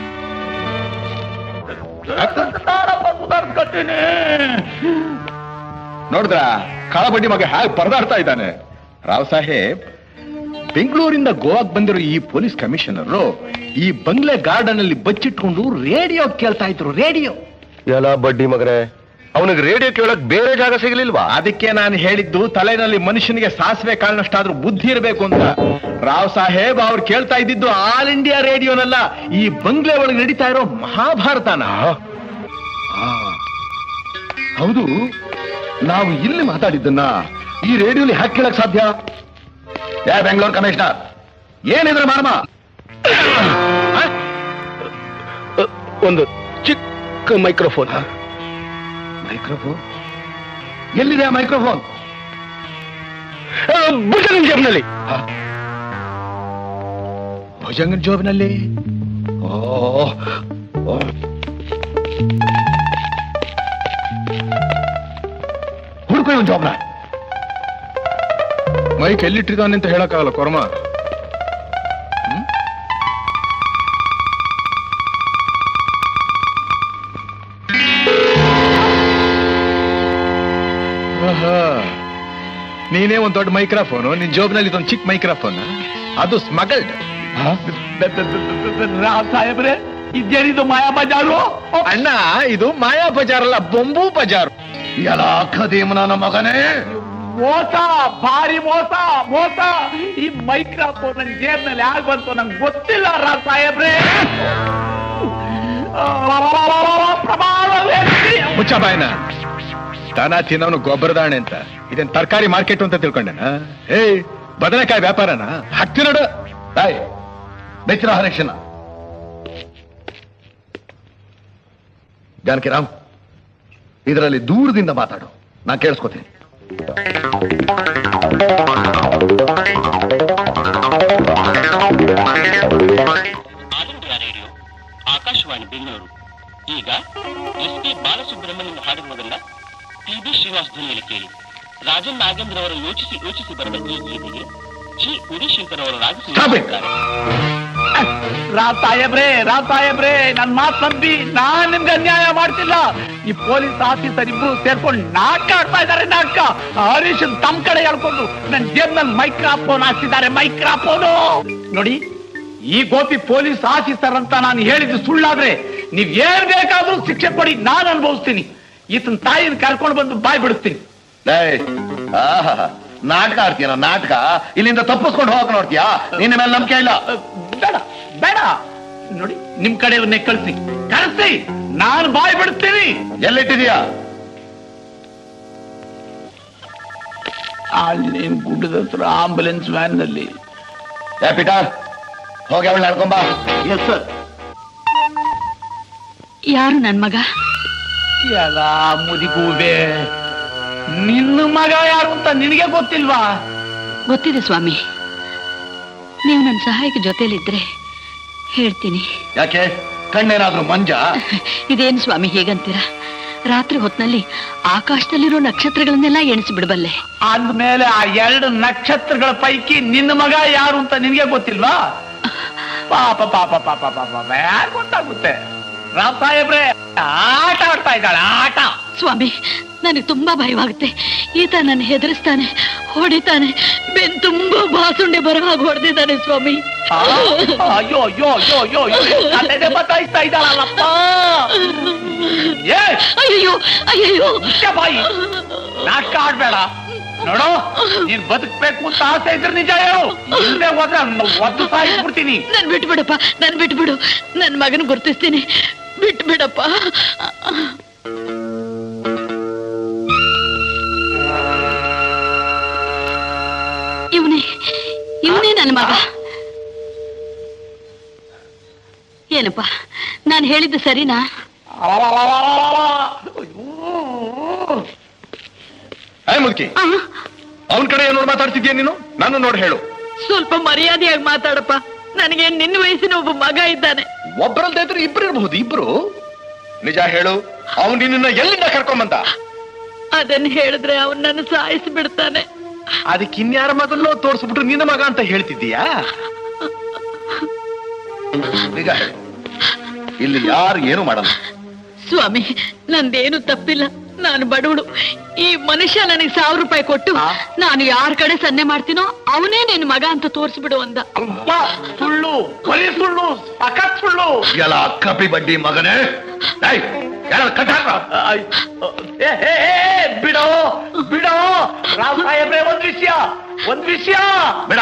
ನೋಡಿದ್ರ ಕಾಳಬಡ್ಡಿ ಮಗ ಹೇಗೆ ಪರದಾಡ್ತಾ ಇದ್ದಾನೆ ರಾವ್ ಸಾಹೇಬ್ ಬೆಂಗಳೂರಿಂದ ಗೋವಾಕ್ ಬಂದಿರೋ ಈ ಪೊಲೀಸ್ ಕಮಿಷನರು ಈ ಬಂಗ್ಲೆ ಗಾರ್ಡನ್ ಅಲ್ಲಿ ಬಚ್ಚಿಟ್ಕೊಂಡು ರೇಡಿಯೋ ಕೇಳ್ತಾ ಇದ್ರು ರೇಡಿಯೋ ಎಲ್ಲ ಬಡ್ಡಿ ಮಗನೇ ಅವನಿಗೆ ರೇಡಿಯೋ ಕೇಳಕ್ ಬೇರೆ ಜಾಗ ಸಿಗ್ಲಿಲ್ವಾ ಅದಕ್ಕೆ ನಾನು ಹೇಳಿದ್ದು ತಲೆನಲ್ಲಿ ಮನುಷ್ಯನಿಗೆ ಸಾಸಿವೆ ಕಾಳನಷ್ಟಾದ್ರೂ ಬುದ್ಧಿ ಇರಬೇಕು ಅಂತ ರಾವ್ ಸಾಹೇಬ್ ಅವ್ರು ಕೇಳ್ತಾ ಇದ್ದಿದ್ದು ಆಲ್ ಇಂಡಿಯಾ ರೇಡಿಯೋನಲ್ಲ ಈ ಬಂಗ್ಲೆ ಒಳಗೆ ನಡೀತಾ ಇರೋ ಮಹಾಭಾರತನ ಆ, ಹೌದು ನಾವು ಇಲ್ಲಿ ಮಾತಾಡಿದ್ದನ್ನ ಈ ರೇಡಿಯೋಲಿ ಹ್ಯಾಕ್ ಕೇಳಕ್ ಸಾಧ್ಯ ಯಾ ಬೆಂಗಳೂರು ಕಮಿಷನರ್ ಏನಿದ್ರೆ ಮಾರಮ ಒಂದು ಚಿಕ್ಕ ಮೈಕ್ರೋಫೋನ್ ಮೈಕ್ರೋಫೋನ್ ಎಲ್ಲಿದೆ ಆ ಮೈಕ್ರೋಫೋನ್ ಭುಜಂಗನ್ ಜೇಬ್ನಲ್ಲಿ ಭುಜಂಗನ್ ಜೋಬ್ನಲ್ಲಿ ಓ ಓ. ಹುಡುಕೋ ಇವನ್ ಜಾಬ್ನ ಮೈಕ್ ಎಲ್ಲಿಟ್ಟಿದ್ದಾನೆ ಅಂತ ಹೇಳಕ್ಕಾಗಲ್ಲ ಕೊರ್ಮ ಆಹಾ. ನೀನೇ ಒಂದ್ ದೊಡ್ಡ ಮೈಕ್ರಾಫೋನು ನಿನ್ ಜೋಬ್ನಲ್ಲಿ ಇದೊಂದು ಚಿಕ್ಕ ಮೈಕ್ರಾಫೋನ್ ಅದು ಸ್ಮಗಲ್ಡ್ ರಾವ್ ಸಾಹೇಬ್ರೆ ಇದೇನಿದು ಮಾಯಾ ಬಜಾರು ಅಣ್ಣ ಇದು ಮಾಯಾ ಬಜಾರ್ ಅಲ್ಲ ಬೊಂಬು ಬಜಾರ್ ಎಲ್ಲ ಖದೀಮನ ಮಗನೇ ಮೋಸ ಭಾರಿ ಮೋಸ ಮೋಸ ಈ ಮೈಕ್ರಾಫೋನ್ ನನ್ ಜೇಬ್ನಲ್ಲಿ ಯಾಕೆ ಬಂತು ನಂಗೆ ಗೊತ್ತಿಲ್ಲ ರಾವ್ ಸಾಹೇಬ್ರೆ ಪ್ರಮಾಣ ವ್ಯಕ್ತಿ. ಮುಚ್ಚ ಬಾಯನ ದನ ತಿನ್ನವನು ಗೊಬ್ಬರದಾಣೆ ಅಂತ ಇದೇನ್ ತರಕಾರಿ ಮಾರ್ಕೆಟ್ ಅಂತ ತಿಳ್ಕೊಂಡೆನ ಏಯ್ ಬದನೆಕಾಯಿ ವ್ಯಾಪಾರನ ಹತ್ತಿ ನೋಡು ತಾಯಿ ಬೆಚ್ಚರ ಹರೀಶನ ಜಾನಕಿರಾಮ್ ಇದರಲ್ಲಿ ದೂರದಿಂದ ಮಾತಾಡು ನಾ ಕೇಳಿಸ್ಕೊತೀನಿ ಆನಂದ ರೇಡಿಯೋ ಆಕಾಶವಾಣಿ ಬೆಂಗಳೂರು ಈಗ ಎಸ್ ಪಿ ಬಾಲಸುಬ್ರಹ್ಮಣ್ಯಂ ಹಾಡಿರುವುದನ್ನ ಟಿ ಬಿ ಶ್ರೀನಿವಾಸ್ ಧ್ವನಿಯಲ್ಲಿ ಕೇಳಿ ರಾಜನ್ ನಾಗೇಂದ್ರ ಅವರು ಯೋಚಿಸಿ ಯೋಚಿಸಿ ಬರೆದ ಈ ಗೀತೆಗೆ ಜಿ ಉದಿಶಂಕರ್ ಅವರು Stop it. ರಾಗಿಸಿದ್ದಾರೆ ರಾವ್ ಸಾಹೇಬ್ರೆ ರಾವ್ ಸಾಹೇಬ್ರೆ ನನ್ ಮಾತ್ ನಂಬಿ ನಾನ್ ನಿಮ್ಗೆ ಅನ್ಯಾಯ ಮಾಡ್ತಿಲ್ಲ ಈ ಪೊಲೀಸ್ ಆಫೀಸರ್ ಇಬ್ರು ಸೇರ್ಕೊಂಡು ನಾಟಕ ಆಡ್ತಾ ಇದಾರೆ ನಾಟಕ ಹರೀಶ್ ತಮ್ ಕಡೆ ಹೇಳ್ಕೊಂಡು ನನ್ ಜೇಬ್ನಲ್ಲಿ ಮೈಕ್ರಾಫೋನ್ ಹಾಕ್ತಿದ್ದಾರೆ ಮೈಕ್ರಾಫೋನು ನೋಡಿ ಈ ಗೋಪಿ ಪೊಲೀಸ್ ಆಫೀಸರ್ ಅಂತ ನಾನು ಹೇಳಿದ್ದು ಸುಳ್ಳಾದ್ರೆ ನೀವ್ ಏನ್ ಬೇಕಾದ್ರೂ ಶಿಕ್ಷೆ ಕೊಡಿ ನಾನು ಅನುಭವಿಸ್ತೀನಿ ಈತನ ತಾಯಿನ ಕರ್ಕೊಂಡು ಬಂದು ಬಾಯ್ ಬಿಡಿಸ್ತೀನಿ ಏಯ್, ಆಹಾಹಾ. ನಾಟಕ ಆಡ್ತೀಯ ನಾಟಕ ಇಲ್ಲಿಂದ ತಪ್ಪಿಸ್ಕೊಂಡು ಹೋಗಕ್ ನೋಡ್ತೀಯಾ ನಿನ್ನ ಮೇಲೆ ನಂಬಿಕೆ ಇಲ್ಲ ಬೇಡ ಬೇಡ ನೋಡಿ ನಿಮ್ ಕಡೆಯವ್ರನ್ನೇ ಕಳ್ಸಿ ಕಳಿಸಿ ನಾನು ಬಾಯ್ ಬಿಡ್ತೀನಿ ಎಲ್ಲಿಟ್ಟಿದೀಯಾ ಅಲ್ಲಿ ಗುಡ್ಡದ ಹತ್ರ ಆಂಬುಲೆನ್ಸ್ ವ್ಯಾನ್ ನಲ್ಲಿ ಏ ಪೀಟರ್ ಹೋಗಿ ಅವಳು ನಡ್ಕೊಂಬಾ ಎಸ್ ಸರ್ ಯಾರು ನನ್ ಮಗ ಎಲ್ಲ ಮುದಿಗೂಬೆ ನಿನ್ನ ಮಗ ಯಾರು ಅಂತ ನಿನಗೆ ಗೊತ್ತಿಲ್ವಾ ಗೊತ್ತಿದೆ ಸ್ವಾಮಿ ನೀವು ನನ್ನ ಸಹಾಯಕ ಜೊತೆಲಿದ್ರೆ ಹೇಳ್ತೀನಿ ಯಾಕೆ ಕಣ್ಣೇನಾದ್ರೂ ಮಂಜ ಇದೇನು ಸ್ವಾಮಿ ಹೇಗಂತೀರ ರಾತ್ರಿ ಹೊತ್ನಲ್ಲಿ ಆಕಾಶದಲ್ಲಿರೋ ನಕ್ಷತ್ರಗಳನ್ನೆಲ್ಲ ಎಣಿಸಿ ಬಿಡಬಲ್ಲೆ ಅಂದ್ಮೇಲೆ ಆ ಎರಡು ನಕ್ಷತ್ರಗಳ ಪೈಕಿ ನಿನ್ನ ಮಗ ಯಾರು ಅಂತ ನಿನಗೆ ಗೊತ್ತಿಲ್ವಾ ಪಾಪ ಪಾಪ ಪಾಪ ಪಾಪ ಪಾಪ ಯಾರು ಗೊತ್ತಾಗುತ್ತೆ ರಾವ್ ಸಾಹೇಬ್ರೆ ಆಟ ಆಡ್ತಾ ಇದ್ದಾಳೆ ಆಟ ಸ್ವಾಮಿ ನನಗೆ ತುಂಬಾ ಭಯವಾಗುತ್ತೆ ಈತ ನನ್ನ ಹೆದರಿಸ್ತಾನೆ ಹೊಡಿತಾನೆ ಬೆನ್ ತುಂಬಾ ಬಾಸುಂಡೆ ಬರೋ ಹಾಗೆ ಹೊಡೆದಿದ್ದಾನೆ ಸ್ವಾಮಿ ಆ, ಅಯ್ಯೋ ಅಯ್ಯೋ ಅಯ್ಯೋ ಅಯ್ಯೋ ಅಯ್ಯೋ ಕತೆಗೆ ಬತ್ತಾಯಿಸ್ತಾ ಇದ್ದಾಳಲ್ಲಪ್ಪ ಏ ಅಯ್ಯೋ ಅಯ್ಯೋ ಮುಖ್ಯ ಬಾಯಿ ನಾಟಕ ಆಡ್ಬೇಡ ನೋಡು ನೀನ್ ಬದುಕ್ಬೇಕು ಅಂತ ಆಸೆ ಇದ್ರೆ ನಿಜ ಹೇಳು ಇಲ್ಲದೆ ಹೋದ್ರೆ ಅವ್ನ ಒದ್ದು ಸಾಯಿಸ್ಬಿಡ್ತೀನಿ ನನ್ ಬಿಟ್ಬಿಡಪ್ಪ ನನ್ ಬಿಟ್ಬಿಡು ನನ್ ಮಗನ ಗುರ್ತಿಸ್ತೀನಿ ಬಿಟ್ಬಿಡಪ್ಪ ಇವನೇ ಇವನೇ ನನ್ನ ಮಗ ಏನಪ್ಪ ನಾನು ಹೇಳಿದ್ದು ಸರಿನಾ ಏ ಮುದುಕಿ ಅವನ್ ಕಡೆ ಏನ್ ನೋಡಿ ಮಾತಾಡ್ತಿದ್ಯಾ ನೀನು ನಾನು ನೋಡಿ ಹೇಳು ಸ್ವಲ್ಪ ಮರ್ಯಾದೆಯಾಗಿ ಮಾತಾಡಪ್ಪ ನನಗೆ ನಿನ್ನ ವಯಸ್ಸಿನ ಒಬ್ಬ ಮಗ ಇದ್ದಾನೆ ಒಬ್ಬರಲ್ದೇ ಇದ್ರೆ ಇಬ್ರು ಇರಬಹುದು ಇಬ್ರು ನಿಜ ಹೇಳು ಅವನ್ ನಿನ್ನ ಎಲ್ಲಿಂದ ಕರ್ಕೊಂಬಂದ ಅದನ್ನ ಹೇಳಿದ್ರೆ ಅವನ್ ನನ್ನ ಸಾಯಿಸಿ ಬಿಡ್ತಾನೆ ಅದಕ್ಕೆ ಇನ್ಯಾರ ಮಗಲ್ಲೋ ತೋರ್ಸ್ಬಿಟ್ರು ನಿನ್ನ ಮಗ ಅಂತ ಹೇಳ್ತಿದ್ದೀಯಾ ನಿಜ ಹೇಳು ಇಲ್ಲಿ ಯಾರು ಏನು ಮಾಡಲ್ಲ ಸ್ವಾಮಿ ನಂದೇನು ತಪ್ಪಿಲ್ಲ ನಾನು ಬಡವಳು ಈ ಮನುಷ್ಯ ನನಗೆ ಸಾವಿರ ರೂಪಾಯಿ ಕೊಟ್ಟು ನಾನು ಯಾರ ಕಡೆ ಸನ್ನೆ ಮಾಡ್ತೀನೋ ಅವನೇ ನಿನ್ ಮಗ ಅಂತ ತೋರಿಸ್ಬಿಡು ಅಂದ ಅಪ್ಪ ಸುಳ್ಳು ಬರೀ ಸುಳ್ಳು ಸಖತ್ ಸುಳ್ಳು ಎಲ್ಲ ಕಪಿ ಬಡ್ಡಿ ಮಗನೇ ಏಯ್, ಯಾರಾದ್ರು ಕಟ್ ಹಾಕ್ರ? ಆಯ್, ಏ, ಏ, ಏ, ಬಿಡೋ ಬಿಡೋ ರಾವ್ ಸಾಹೇಬ್ರೆ ಒಂದ್ ವಿಷಯ ಒಂದ್ ವಿಷಯ ಬಿಡ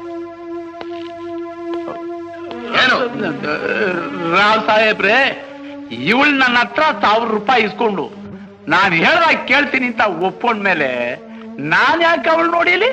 ಏನು ರಾವ್ ಸಾಹೇಬ್ರೆ ಇವಳು ನನ್ನ ಹತ್ರ ಸಾವಿರ ರೂಪಾಯಿ ಇಸ್ಕೊಂಡು ನಾನು ಹೇಳ್ದಾಗ ಕೇಳ್ತೀನಿ ಅಂತ ಒಪ್ಕೊಂಡ್ಮೇಲೆ ನಾನ್ ಯಾಕೆ ಅವಳು ನೋಡಿಲಿ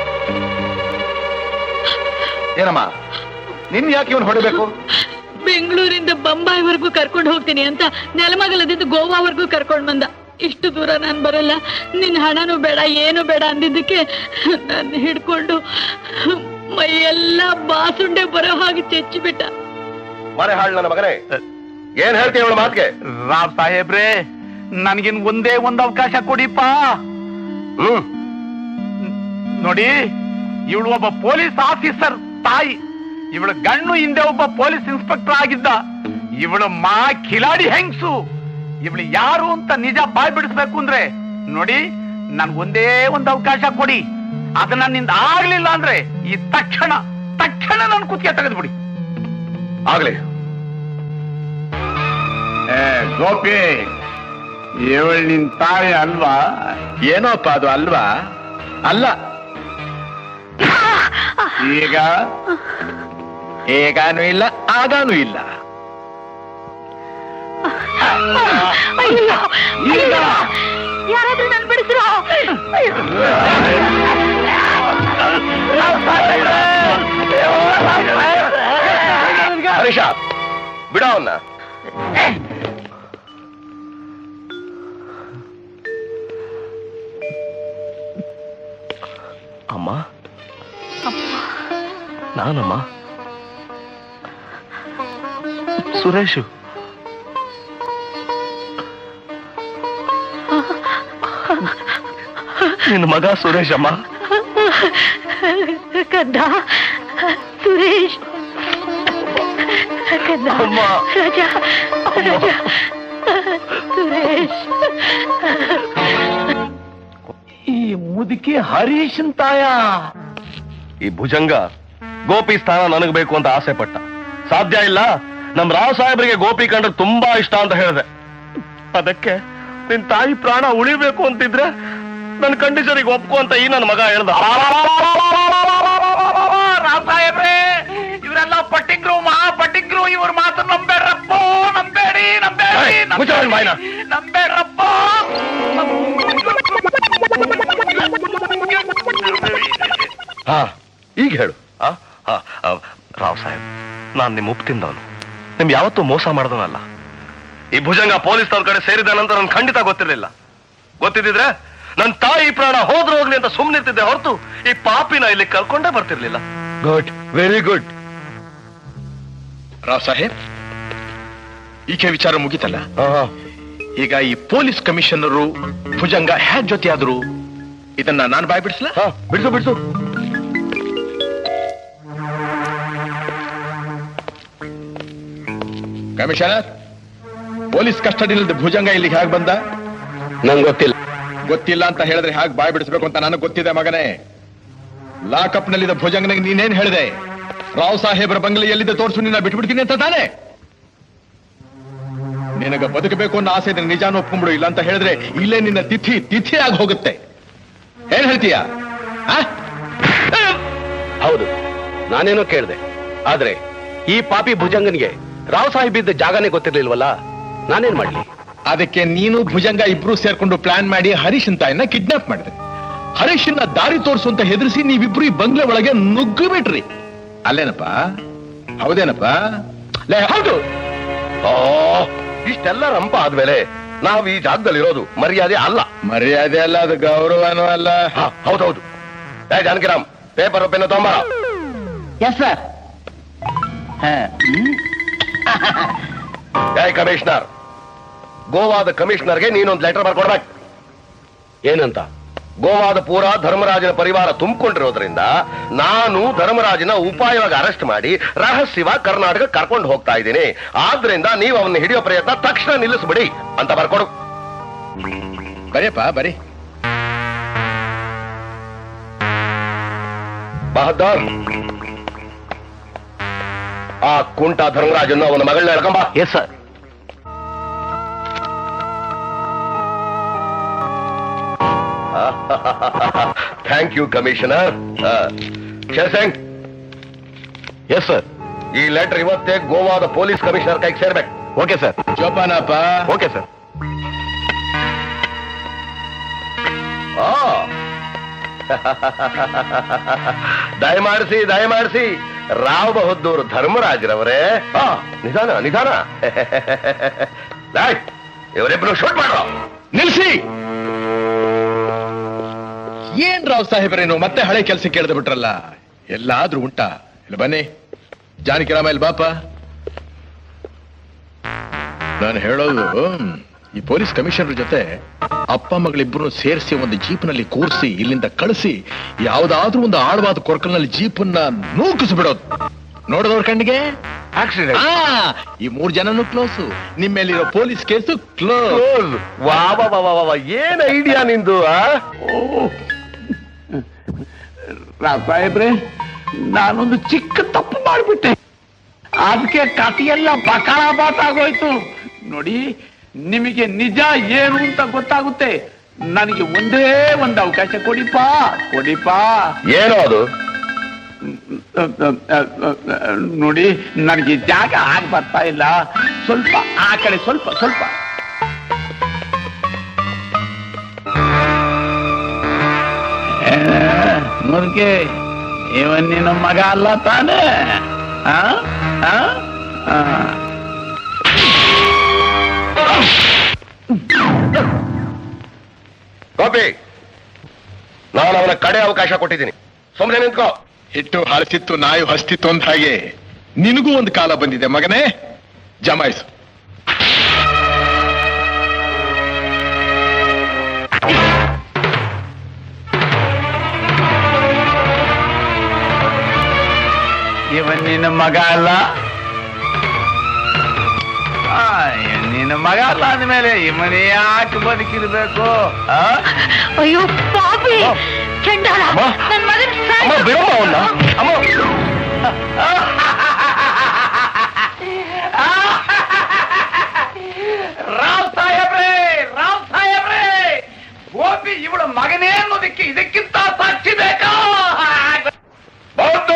ಏನಮ್ಮ ನಿನ್ ಯಾಕೆ ಇವನ್ ಹೊಡಿಬೇಕು ಬೆಂಗಳೂರಿಂದ ಬೊಂಬಾಯಿವರೆಗೂ ಕರ್ಕೊಂಡು ಹೋಗ್ತೀನಿ ಅಂತ ನೆಲಮಗಲದಿಂದ ಗೋವಾವರೆಗೂ ಕರ್ಕೊಂಡು ಬಂದ ಇಷ್ಟು ದೂರ ನಾನು ಬರಲ್ಲ ನಿನ್ನ ಹಣನೂ ಬೇಡ ಏನು ಬೇಡ ಅಂದಿದ್ದಕ್ಕೆ ನನ್ನ ಹಿಡ್ಕೊಂಡು ಮೈಯೆಲ್ಲ ಬಾಸುಂಡೆ ಬರೋ ಹಾಗೆ ಚೆಚ್ಚಿಬಿಟ್ಟ ಮರೆ ಹಾಳು ನನ್ನ ಮಗನೇ ಏನ್ ಹೇಳ್ತೀಯ ಅವಳ ಮಾತಿಗೆ ರಾವ್ ಸಾಹೇಬ್ರೆ ನನಗಿನ್ ಒಂದೇ ಒಂದ್ ಅವಕಾಶ ಕೊಡಿಪ್ಪ ಹ್ಮ್ ನೋಡಿ ಇವಳು ಒಬ್ಬ ಪೊಲೀಸ್ ಆಫೀಸರ್ ತಾಯಿ ಇವಳ ಗಣ್ಣು ಹಿಂದೆ ಒಬ್ಬ ಪೊಲೀಸ್ ಇನ್ಸ್ಪೆಕ್ಟರ್ ಆಗಿದ್ದ ಇವಳು ಮಾ ಕಿಲಾಡಿ ಹೆಂಗ್ಸು ಇವಳು ಯಾರು ಅಂತ ನಿಜ ಬಾಯ್ ಬಿಡಿಸ್ಬೇಕು ಅಂದ್ರೆ ನೋಡಿ ನನ್ ಒಂದೇ ಒಂದು ಅವಕಾಶ ಕೊಡಿ ಅದು ನನ್ನಿಂದ ಆಗ್ಲಿಲ್ಲ ಅಂದ್ರೆ ಈ ತಕ್ಷಣ ತಕ್ಷಣ ನನ್ ಕುತ್ತಿಗೆ ತೆಗೆದ್ಬಿಡಿ ಆಗ್ಲಿ ಗೋಪಿ ಇವಳು ನಿನ್ ತಾಯಿ ಅಲ್ವಾ ಏನೋಪ್ಪ ಅದು ಅಲ್ವಾ ಅಲ್ಲ ಈಗ ಹೇಗಾನು ಇಲ್ಲ ಆಗಾನು ಇಲ್ಲ ಈಗ ಯಾರಾದ್ರೂ ನನ್ ಬಿಡಿಸ್ರು ಹರೀಶ ಬಿಡ ಅವನ್ನ ಅಮ್ಮ ನಾನಮ್ಮ ಸುರೇಶು ನಿನ್ನ ಮಗ ಸುರೇಶ್ ಅಮ್ಮ ಕಂದ ಸುರೇಶ್ ಅಮ್ಮ. ರಾಜ ರಾಜ ಸುರೇಶ್ ಈ ಮುದುಕಿ ಹರೀಶನ್ ತಾಯ ಈ ಭುಜಂಗ ಗೋಪಿ ಸ್ಥಾನ ನನಗ್ ಬೇಕು ಅಂತ ಆಸೆ ಪಟ್ಟ ಸಾಧ್ಯ ಇಲ್ಲ ನಮ್ ರಾವ್ ಸಾಹೇಬರಿಗೆ ಗೋಪಿ ಕಂಡ್ರೆ ತುಂಬಾ ಇಷ್ಟ ಅಂತ ಹೇಳಿದೆ ಅದಕ್ಕೆ ನಿನ್ ತಾಯಿ ಪ್ರಾಣ ಉಳಿಬೇಕು ಅಂತಿದ್ರೆ ನನ್ನ ಕಂಡೀಷನಿಗೆ ಒಪ್ಕೊ ಅಂತ ಈ ನನ್ನ ಮಗ ಹೇಳ್ದ ರಾವ್ ಸಾಹೇಬ್ರೆ ಇವರೆಲ್ಲ ಪಟ್ಟಿಗ್ರು ಮಹಾ ಪಟ್ಟಿಗ್ರು ಇವ್ರ ಮಾತು ನಂಬೇಡ್ರಪ್ಪ ನಂಬೇಡಿ ನಂಬೇಡಿ ಏಯ್, ಮುಚ್ಚು ಅವ್ನ್ ಬಾಯ್ನ. ನಂಬೇಡ್ರಪ್ಪ ಹಾ ಈಗ ಹೇಳು ಆ? ಆ, ಆ, ರಾವ್ ಸಾಹೇಬ್ ನಾನ್ ನಿಮ್ ಉಪ್ಪು ತಿಂದವನು ನಿಮ್ ಯಾವತ್ತೂ ಮೋಸ ಮಾಡ್ದವನಲ್ಲ ಈ ಭುಜಂಗ ಪೊಲೀಸ್ನವ್ರ ಕಡೆ ಸೇರಿದ ನಂತರ ನನ್ ಖಂಡಿತ ಗೊತ್ತಿರ್ಲಿಲ್ಲ ಗೊತ್ತಿದ್ರೆ ನನ್ ತಾಯಿ ಪ್ರಾಣ ಹೋದ್ರು ಹೋಗ್ಲಿ ಅಂತ ಸುಮ್ನಿರ್ತಿದ್ದೆ ಹೊರತು ಈ ಪಾಪಿನ ಇಲ್ಲಿ ಕರ್ಕೊಂಡೇ ಬರ್ತಿರ್ಲಿಲ್ಲ ಗುಡ್ ವೆರಿ ಗುಡ್ ರಾವ್ ಸಾಹೇಬ್ ಈಕೆ ವಿಚಾರ ಮುಗಿತಲ್ಲ ಈಗ ಈ ಪೊಲೀಸ್ ಕಮಿಷನರು ಭುಜಂಗ ಹ್ಯಾಕ್ ಜೊತೆ ಆದ್ರು ಇದನ್ನ ನಾನು ಬಾಯ್ ಬಿಡಿಸ್ಲಾ ಬಿಡ್ಸು ಬಿಡ್ಸು ಕಮಿಷನರ್ ಪೊಲೀಸ್ ಕಸ್ಟಡಿಯಲ್ಲಿ ಭುಜಂಗ ಇಲ್ಲಿಗೆ ಹೇಗೆ ಬಂದ ನಂಗೆ ಗೊತ್ತಿಲ್ಲ ಗೊತ್ತಿಲ್ಲ ಅಂತ ಹೇಳಿದ್ರೆ ಹೇಗೆ ಬಾಯ್ ಬಿಡಿಸ್ಬೇಕು ಅಂತ ನನಗೆ ಗೊತ್ತಿದೆ ಮಗನೇ ಲಾಕಪ್ ನಲ್ಲಿದ್ದ ಭುಜಂಗನಿಗೆ ನೀನೇನ್ ಹೇಳಿದೆ ರಾವ್ ಸಾಹೇಬ್ರ ಬಂಗ್ಲೆ ಎಲ್ಲಿದ್ದ ತೋರಿಸು ನಿನ್ನ ಬಿಟ್ಬಿಡ್ತೀನಿ ಅಂತ ತಾನೆ ನಿನಗ ಬದುಕಬೇಕು ಅನ್ನೋ ಆಸೆ ಇದೆ ನಿಜಾನ ಒಪ್ಕೊಂಡ್ಬಿಡು ಇಲ್ಲ ಅಂತ ಹೇಳಿದ್ರೆ ಇಲ್ಲೇ ನಿನ್ನ ತಿಥಿ ತಿಥಿ ಆಗಿ ಹೋಗುತ್ತೆ ಏನ್ ಹೇಳ್ತೀಯ ಹೌದು ನಾನೇನೋ ಕೇಳಿದೆ ಆದ್ರೆ ಈ ಪಾಪಿ ಭುಜಂಗನಿಗೆ ರಾವ್ ಸಾಹೇಬ್ ಇದ್ದ ಜಾಗನೇ ಗೊತ್ತಿರ್ಲಿಲ್ವಲ್ಲ ನಾನೇನ್ ಮಾಡ್ಲಿ ಅದಕ್ಕೆ ನೀನು ಭುಜಂಗ ಇಬ್ರು ಸೇರ್ಕೊಂಡು ಪ್ಲಾನ್ ಮಾಡಿ ಹರೀಶನ್ ತಾಯಿನ ಕಿಡ್ನಾಪ್ ಮಾಡಿದೆ ಹರೀಶನ್ನ ದಾರಿ ತೋರಿಸು ಅಂತ ಹೆದರಿಸಿ ನೀವಿಬ್ರು ಈ ಬಂಗ್ಲೆ ಒಳಗೆ ನುಗ್ಗು ಬಿಟ್ರಿ ಅಲ್ಲೇನಪ್ಪ ಹೌದೇನಪ್ಪ ಲೇ ಹೌದು ಓ ಇಷ್ಟೆಲ್ಲ ರಂಪ ಆದ್ಮೇಲೆ ನಾವ್ ಈ ಜಾಗದಲ್ಲಿ ಇರೋದು ಮರ್ಯಾದೆ ಅಲ್ಲ ಮರ್ಯಾದೆ ಅಲ್ಲ ಅದು ಗೌರವನೂ ಅಲ್ಲ ಹಾ, ಹೌದೌದು ಏ ಜಾನಕಿರಾಮ್ ಪೇಪರ್ ಪೆನ್ನು ತೊಂಬ ಎಸ್ ಸರ್ ಏ ಕಮಿಷನರ್ ಗೋವಾದ ಕಮಿಷನರ್ಗೆ ನೀನೊಂದು ಲೆಟರ್ ಬರ್ಕೊಡ್ಬೇಕು ಏನಂತ ಗೋವಾದ ಪೂರ ಧರ್ಮರಾಜನ ಪರಿವಾರ ತುಂಬಿಕೊಂಡಿರೋದ್ರಿಂದ ನಾನು ಧರ್ಮರಾಜನ ಉಪಾಯವಾಗಿ ಅರೆಸ್ಟ್ ಮಾಡಿ ರಹಸ್ಯವಾಗಿ ಕರ್ನಾಟಕ ಕರ್ಕೊಂಡು ಹೋಗ್ತಾ ಇದ್ದೀನಿ ಆದ್ರಿಂದ ನೀವು ಅವನ್ನ ಹಿಡಿಯೋ ಪ್ರಯತ್ನ ತಕ್ಷಣ ನಿಲ್ಲಿಸ್ಬಿಡಿ ಅಂತ ಬರ್ಕೊಡು ಬರೀಪ್ಪ ಬರೀ ಬಹದ್ದೂರ್ ಆ ಕುಂಟ ಧರ್ಮರಾಜನ್ನು ಅವನ ಮಗಳನ್ನ ಎಳ್ಕೊಂಬ yes sir thank you commissioner Sher Singh yes sir ಈ ಲೆಟರ್ ಇವತ್ತೇ ಗೋವಾದ ಪೊಲೀಸ್ ಕಮಿಷನರ್ ಕೈಗೆ ಸೇರ್ಬೇಕು ಓಕೆ ಸರ್ ಜೋಪಾನಪ್ಪ ಓಕೆ ಸರ್ ಆ. ದಯಮಾಡಿಸಿ ದಯಮಾಡಿಸಿ ರಾವ್ ಬಹದ್ದೂರ್ ಧರ್ಮರಾಜರವರೇ ಆ, ನಿಧಾನ ನಿಧಾನ ಲಾಯ್, ಇವರಿಬ್ರು ಶೂಟ್ ಮಾಡ್ರೋ ನಿಲ್ಸಿ ಏನ್ ರಾವ್ ಸಾಹೇಬ್ರೇನು ಮತ್ತೆ ಹಳೆ ಕೆಲಸ ಕೇಳ್ದೆ ಬಿಟ್ರಲ್ಲ ಎಲ್ಲಾದ್ರೂ ಉಂಟಾ ಇಲ್ಲಿ ಬನ್ನಿ ಜಾನಕಿರಾಮ ಇಲ್ಲಿ ಬಾಪ ನಾನು ಹೇಳೋದು ಹ್ಮ್, ಈ ಪೊಲೀಸ್ ಕಮಿಷನರ್ ಜೊತೆ ಅಪ್ಪ ಮಗಳಿಬ್ರು ಸೇರಿಸಿ ಒಂದು ಜೀಪ್ನಲ್ಲಿ ಕೂರಿಸಿ ಇಲ್ಲಿಂದ ಕಳಿಸಿ ಯಾವ್ದಾದ್ರೂ ಒಂದು ಆಳವಾದ ಕೊರ್ಕಲ್ನಲ್ಲಿ ಜೀಪನ್ನ ನೂಕಿಸ್ಬಿಡೋದು ನೋಡಿದವ್ರ ಕಣ್ಣಿಗೆ ಆಕ್ಸಿಡೆಂಟ್ ಆ, ಈ ಮೂರ್ ಜನನು ಕ್ಲೋಸು ನಿಮ್ಮ ಮೇಲಿರೋ ಪೊಲೀಸ್ ಕೇಸು ಕ್ಲೋಸ್ ಕ್ಲೋಸ್ ವಾ ವಾ ವಾ ವಾ ವಾ ಏನ್ ಐಡಿಯಾ ನಿಂದು ಆ ರಾವ್ ಸಾಹೇಬ್ರೆ ನಾನೊಂದು ಚಿಕ್ಕ ತಪ್ಪು ಮಾಡಿಬಿಟ್ಟೆ ಅದಕ್ಕೆ ಕಥೆಯೆಲ್ಲ ಬಕಾಳಾಬಾತ್ ಆಗೋಯ್ತು ನೋಡಿ ನಿಮಗೆ ನಿಜ ಏನು ಅಂತ ಗೊತ್ತಾಗುತ್ತೆ ನನಗೆ ಒಂದೇ ಒಂದು ಅವಕಾಶ ಕೊಡಿಪಾ ಕೊಡಿಪಾ ಏನೋ ಅದು ನೋಡಿ ನನಗೆ ಜಾಗ ಆಗ ಬರ್ತಾ ಇಲ್ಲ ಸ್ವಲ್ಪ ಆ ಕಡೆ ಸ್ವಲ್ಪ ಸ್ವಲ್ಪ ಮುದುಕೆ ಇವನ್ ನಿನ್ನ ಮಗ ಅಲ್ಲ ತಾನೇ ಆ? ಆ? ಆ. ಗೋಪಿ ನಾನು ಅವನ ಕಡೆ ಅವಕಾಶ ಕೊಟ್ಟಿದ್ದೀನಿ ಸುಮ್ಮನೆ ನಿಂತ್ಕೋ ಹಿಟ್ಟು ಹಳಸಿತ್ತು ನಾಯಿ ಹಸ್ತಿತ್ತು ಅಂದ ಹಾಗೆ ನಿನಗೂ ಒಂದು ಕಾಲ ಬಂದಿದೆ ಮಗನೇ ಜಮಾಯಿಸು ಇವನ್ ನಿನ್ನ ಮಗ ಅಲ್ಲ ನಿನ್ನ ಮಗ ಅಲ್ಲ ಅಂದ್ಮೇಲೆ ಈ ಮನೆ ಯಾಕೆ ಬದುಕಿರ್ಬೇಕು ಆ? ಅಯ್ಯೋ ಪಾಪಿ ಚಂಡಾಳ ಅಮ್ಮ. ನನ್ ಮಗನ್ ಅಮ್ಮ ಬಿಡಮ್ಮ ಅವನ್ನ ಅಮ್ಮ ರಾವ್ ಸಾಹೇಬ್ರೇ ರಾವ್ ಸಾಹೇಬ್ರೇ ಗೋಪಿ ಇವಳ ಮಗನೇ ಅನ್ನೋದಕ್ಕೆ ಇದಕ್ಕಿಂತ ಸಾಕ್ಷಿ ಬೇಕಾ ಬಂದು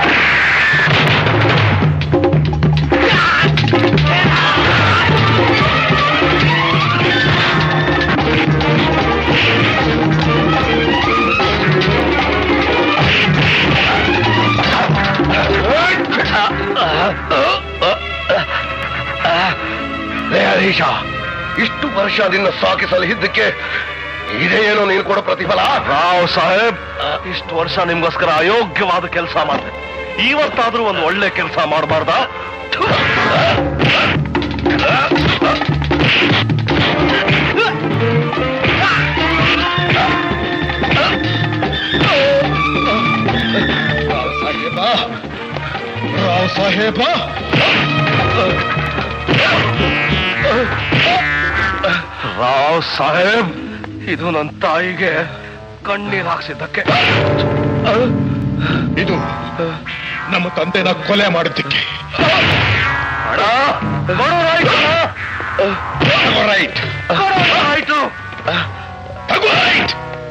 ಲೇ ಹರೀಶ ಇಷ್ಟು ವರ್ಷ ನಿನ್ನ ಸಾಕಿ ಸಲಹಿದ್ದಕ್ಕೆ ಇದೇ ಏನೋ ನೀನು ಕೊಡೋ ಪ್ರತಿಫಲ ರಾವ್ ಸಾಹೇಬ್ ಇಷ್ಟು ವರ್ಷ ನಿಮ್ಗೋಸ್ಕರ ಅಯೋಗ್ಯವಾದ ಕೆಲಸ ಮಾಡಿದೆ ಇವತ್ತಾದ್ರೂ ಒಂದು ಒಳ್ಳೆ ಕೆಲಸ ಮಾಡಬಾರ್ದ ಸಾಹೇಬ ರಾವ್ ಸಾಹೇಬ ರಾವ್ ಸಾಹೇಬ್ ಇದು ನನ್ನ ತಾಯಿಗೆ ಕಣ್ಣೀರ್ ಹಾಕ್ಸಿದ್ದಕ್ಕೆ ಇದು ನಮ್ಮ ತಂದೆನ ಕೊಲೆ ಮಾಡೋದಕ್ಕೆ ಅಣ್ಣ, ಕೊಡು ರೈಟ್ ಅಣ್ಣ. ರೈಟ್ ಕೊಡು ರೈಟು. ತಗೋ ರೈಟ್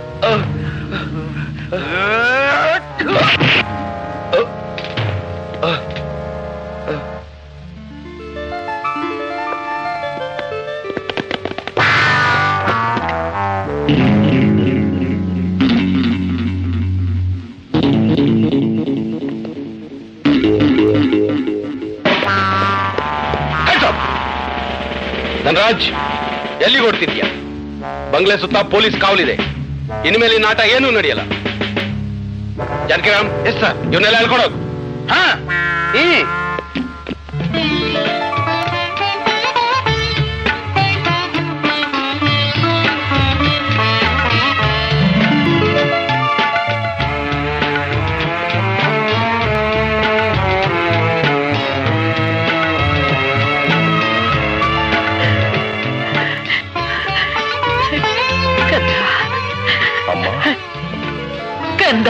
ಧನರಾಜ್ ಎಲ್ಲಿಗೆ ಹೊಡ್ತಿದ್ಯಾ ಬಂಗ್ಲೆ ಸುತ್ತ ಪೊಲೀಸ್ ಕಾವಲಿದೆ ಇನ್ಮೇಲೆ ಈ ನಾಟ ಏನೂ ನಡೆಯಲ್ಲ ಜಾನಕಿರಾಮ್ ಎಸ್ ಸರ್ ಇವನ್ನೆಲ್ಲ ಹೇಳ್ಕೊಡೋದು ಹಾ ಹ್ಮ್ ಅಮ್ಮ ಕಂದ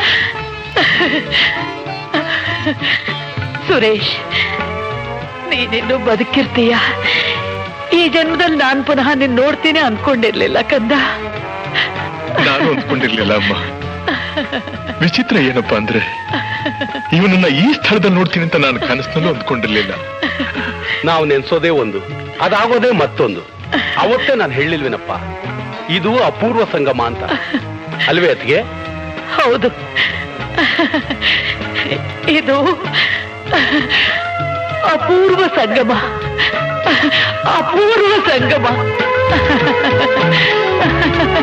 ಸುರೇಶ್ ನೀನಿನ್ನು ಬದುಕಿರ್ತೀಯ ಈ ಜನ್ಮದಲ್ಲಿ ನಾನ್ ಪುನಃ ನಿನ್ ನೋಡ್ತೀನಿ ಅನ್ಕೊಂಡಿರ್ಲಿಲ್ಲ ಕಂದ ನಾನು ಅಂದ್ಕೊಂಡಿರ್ಲಿಲ್ಲ ಅಮ್ಮ ವಿಚಿತ್ರ ಏನಪ್ಪಾ ಅಂದ್ರೆ ಇವನನ್ನ ಈ ಸ್ಥಳದಲ್ಲಿ ನೋಡ್ತೀನಿ ಅಂತ ನಾನು ಕನಸಿನಲ್ಲೂ ಅಂದ್ಕೊಂಡಿರ್ಲಿಲ್ಲ ನಾವು ನೆನ್ಸೋದೇ ಒಂದು ಅದಾಗೋದೇ ಮತ್ತೊಂದು ಅವತ್ತೇ ನಾನು ಹೇಳಿಲ್ವೇನಪ್ಪ ಇದು ಅಪೂರ್ವ ಸಂಗಮ ಅಂತ ಅಲ್ವೇ ಅತ್ಗೆ ಹೌದು ಇದು ಅಪೂರ್ವ ಸಂಗಮ ಅಪೂರ್ವ ಸಂಗಮ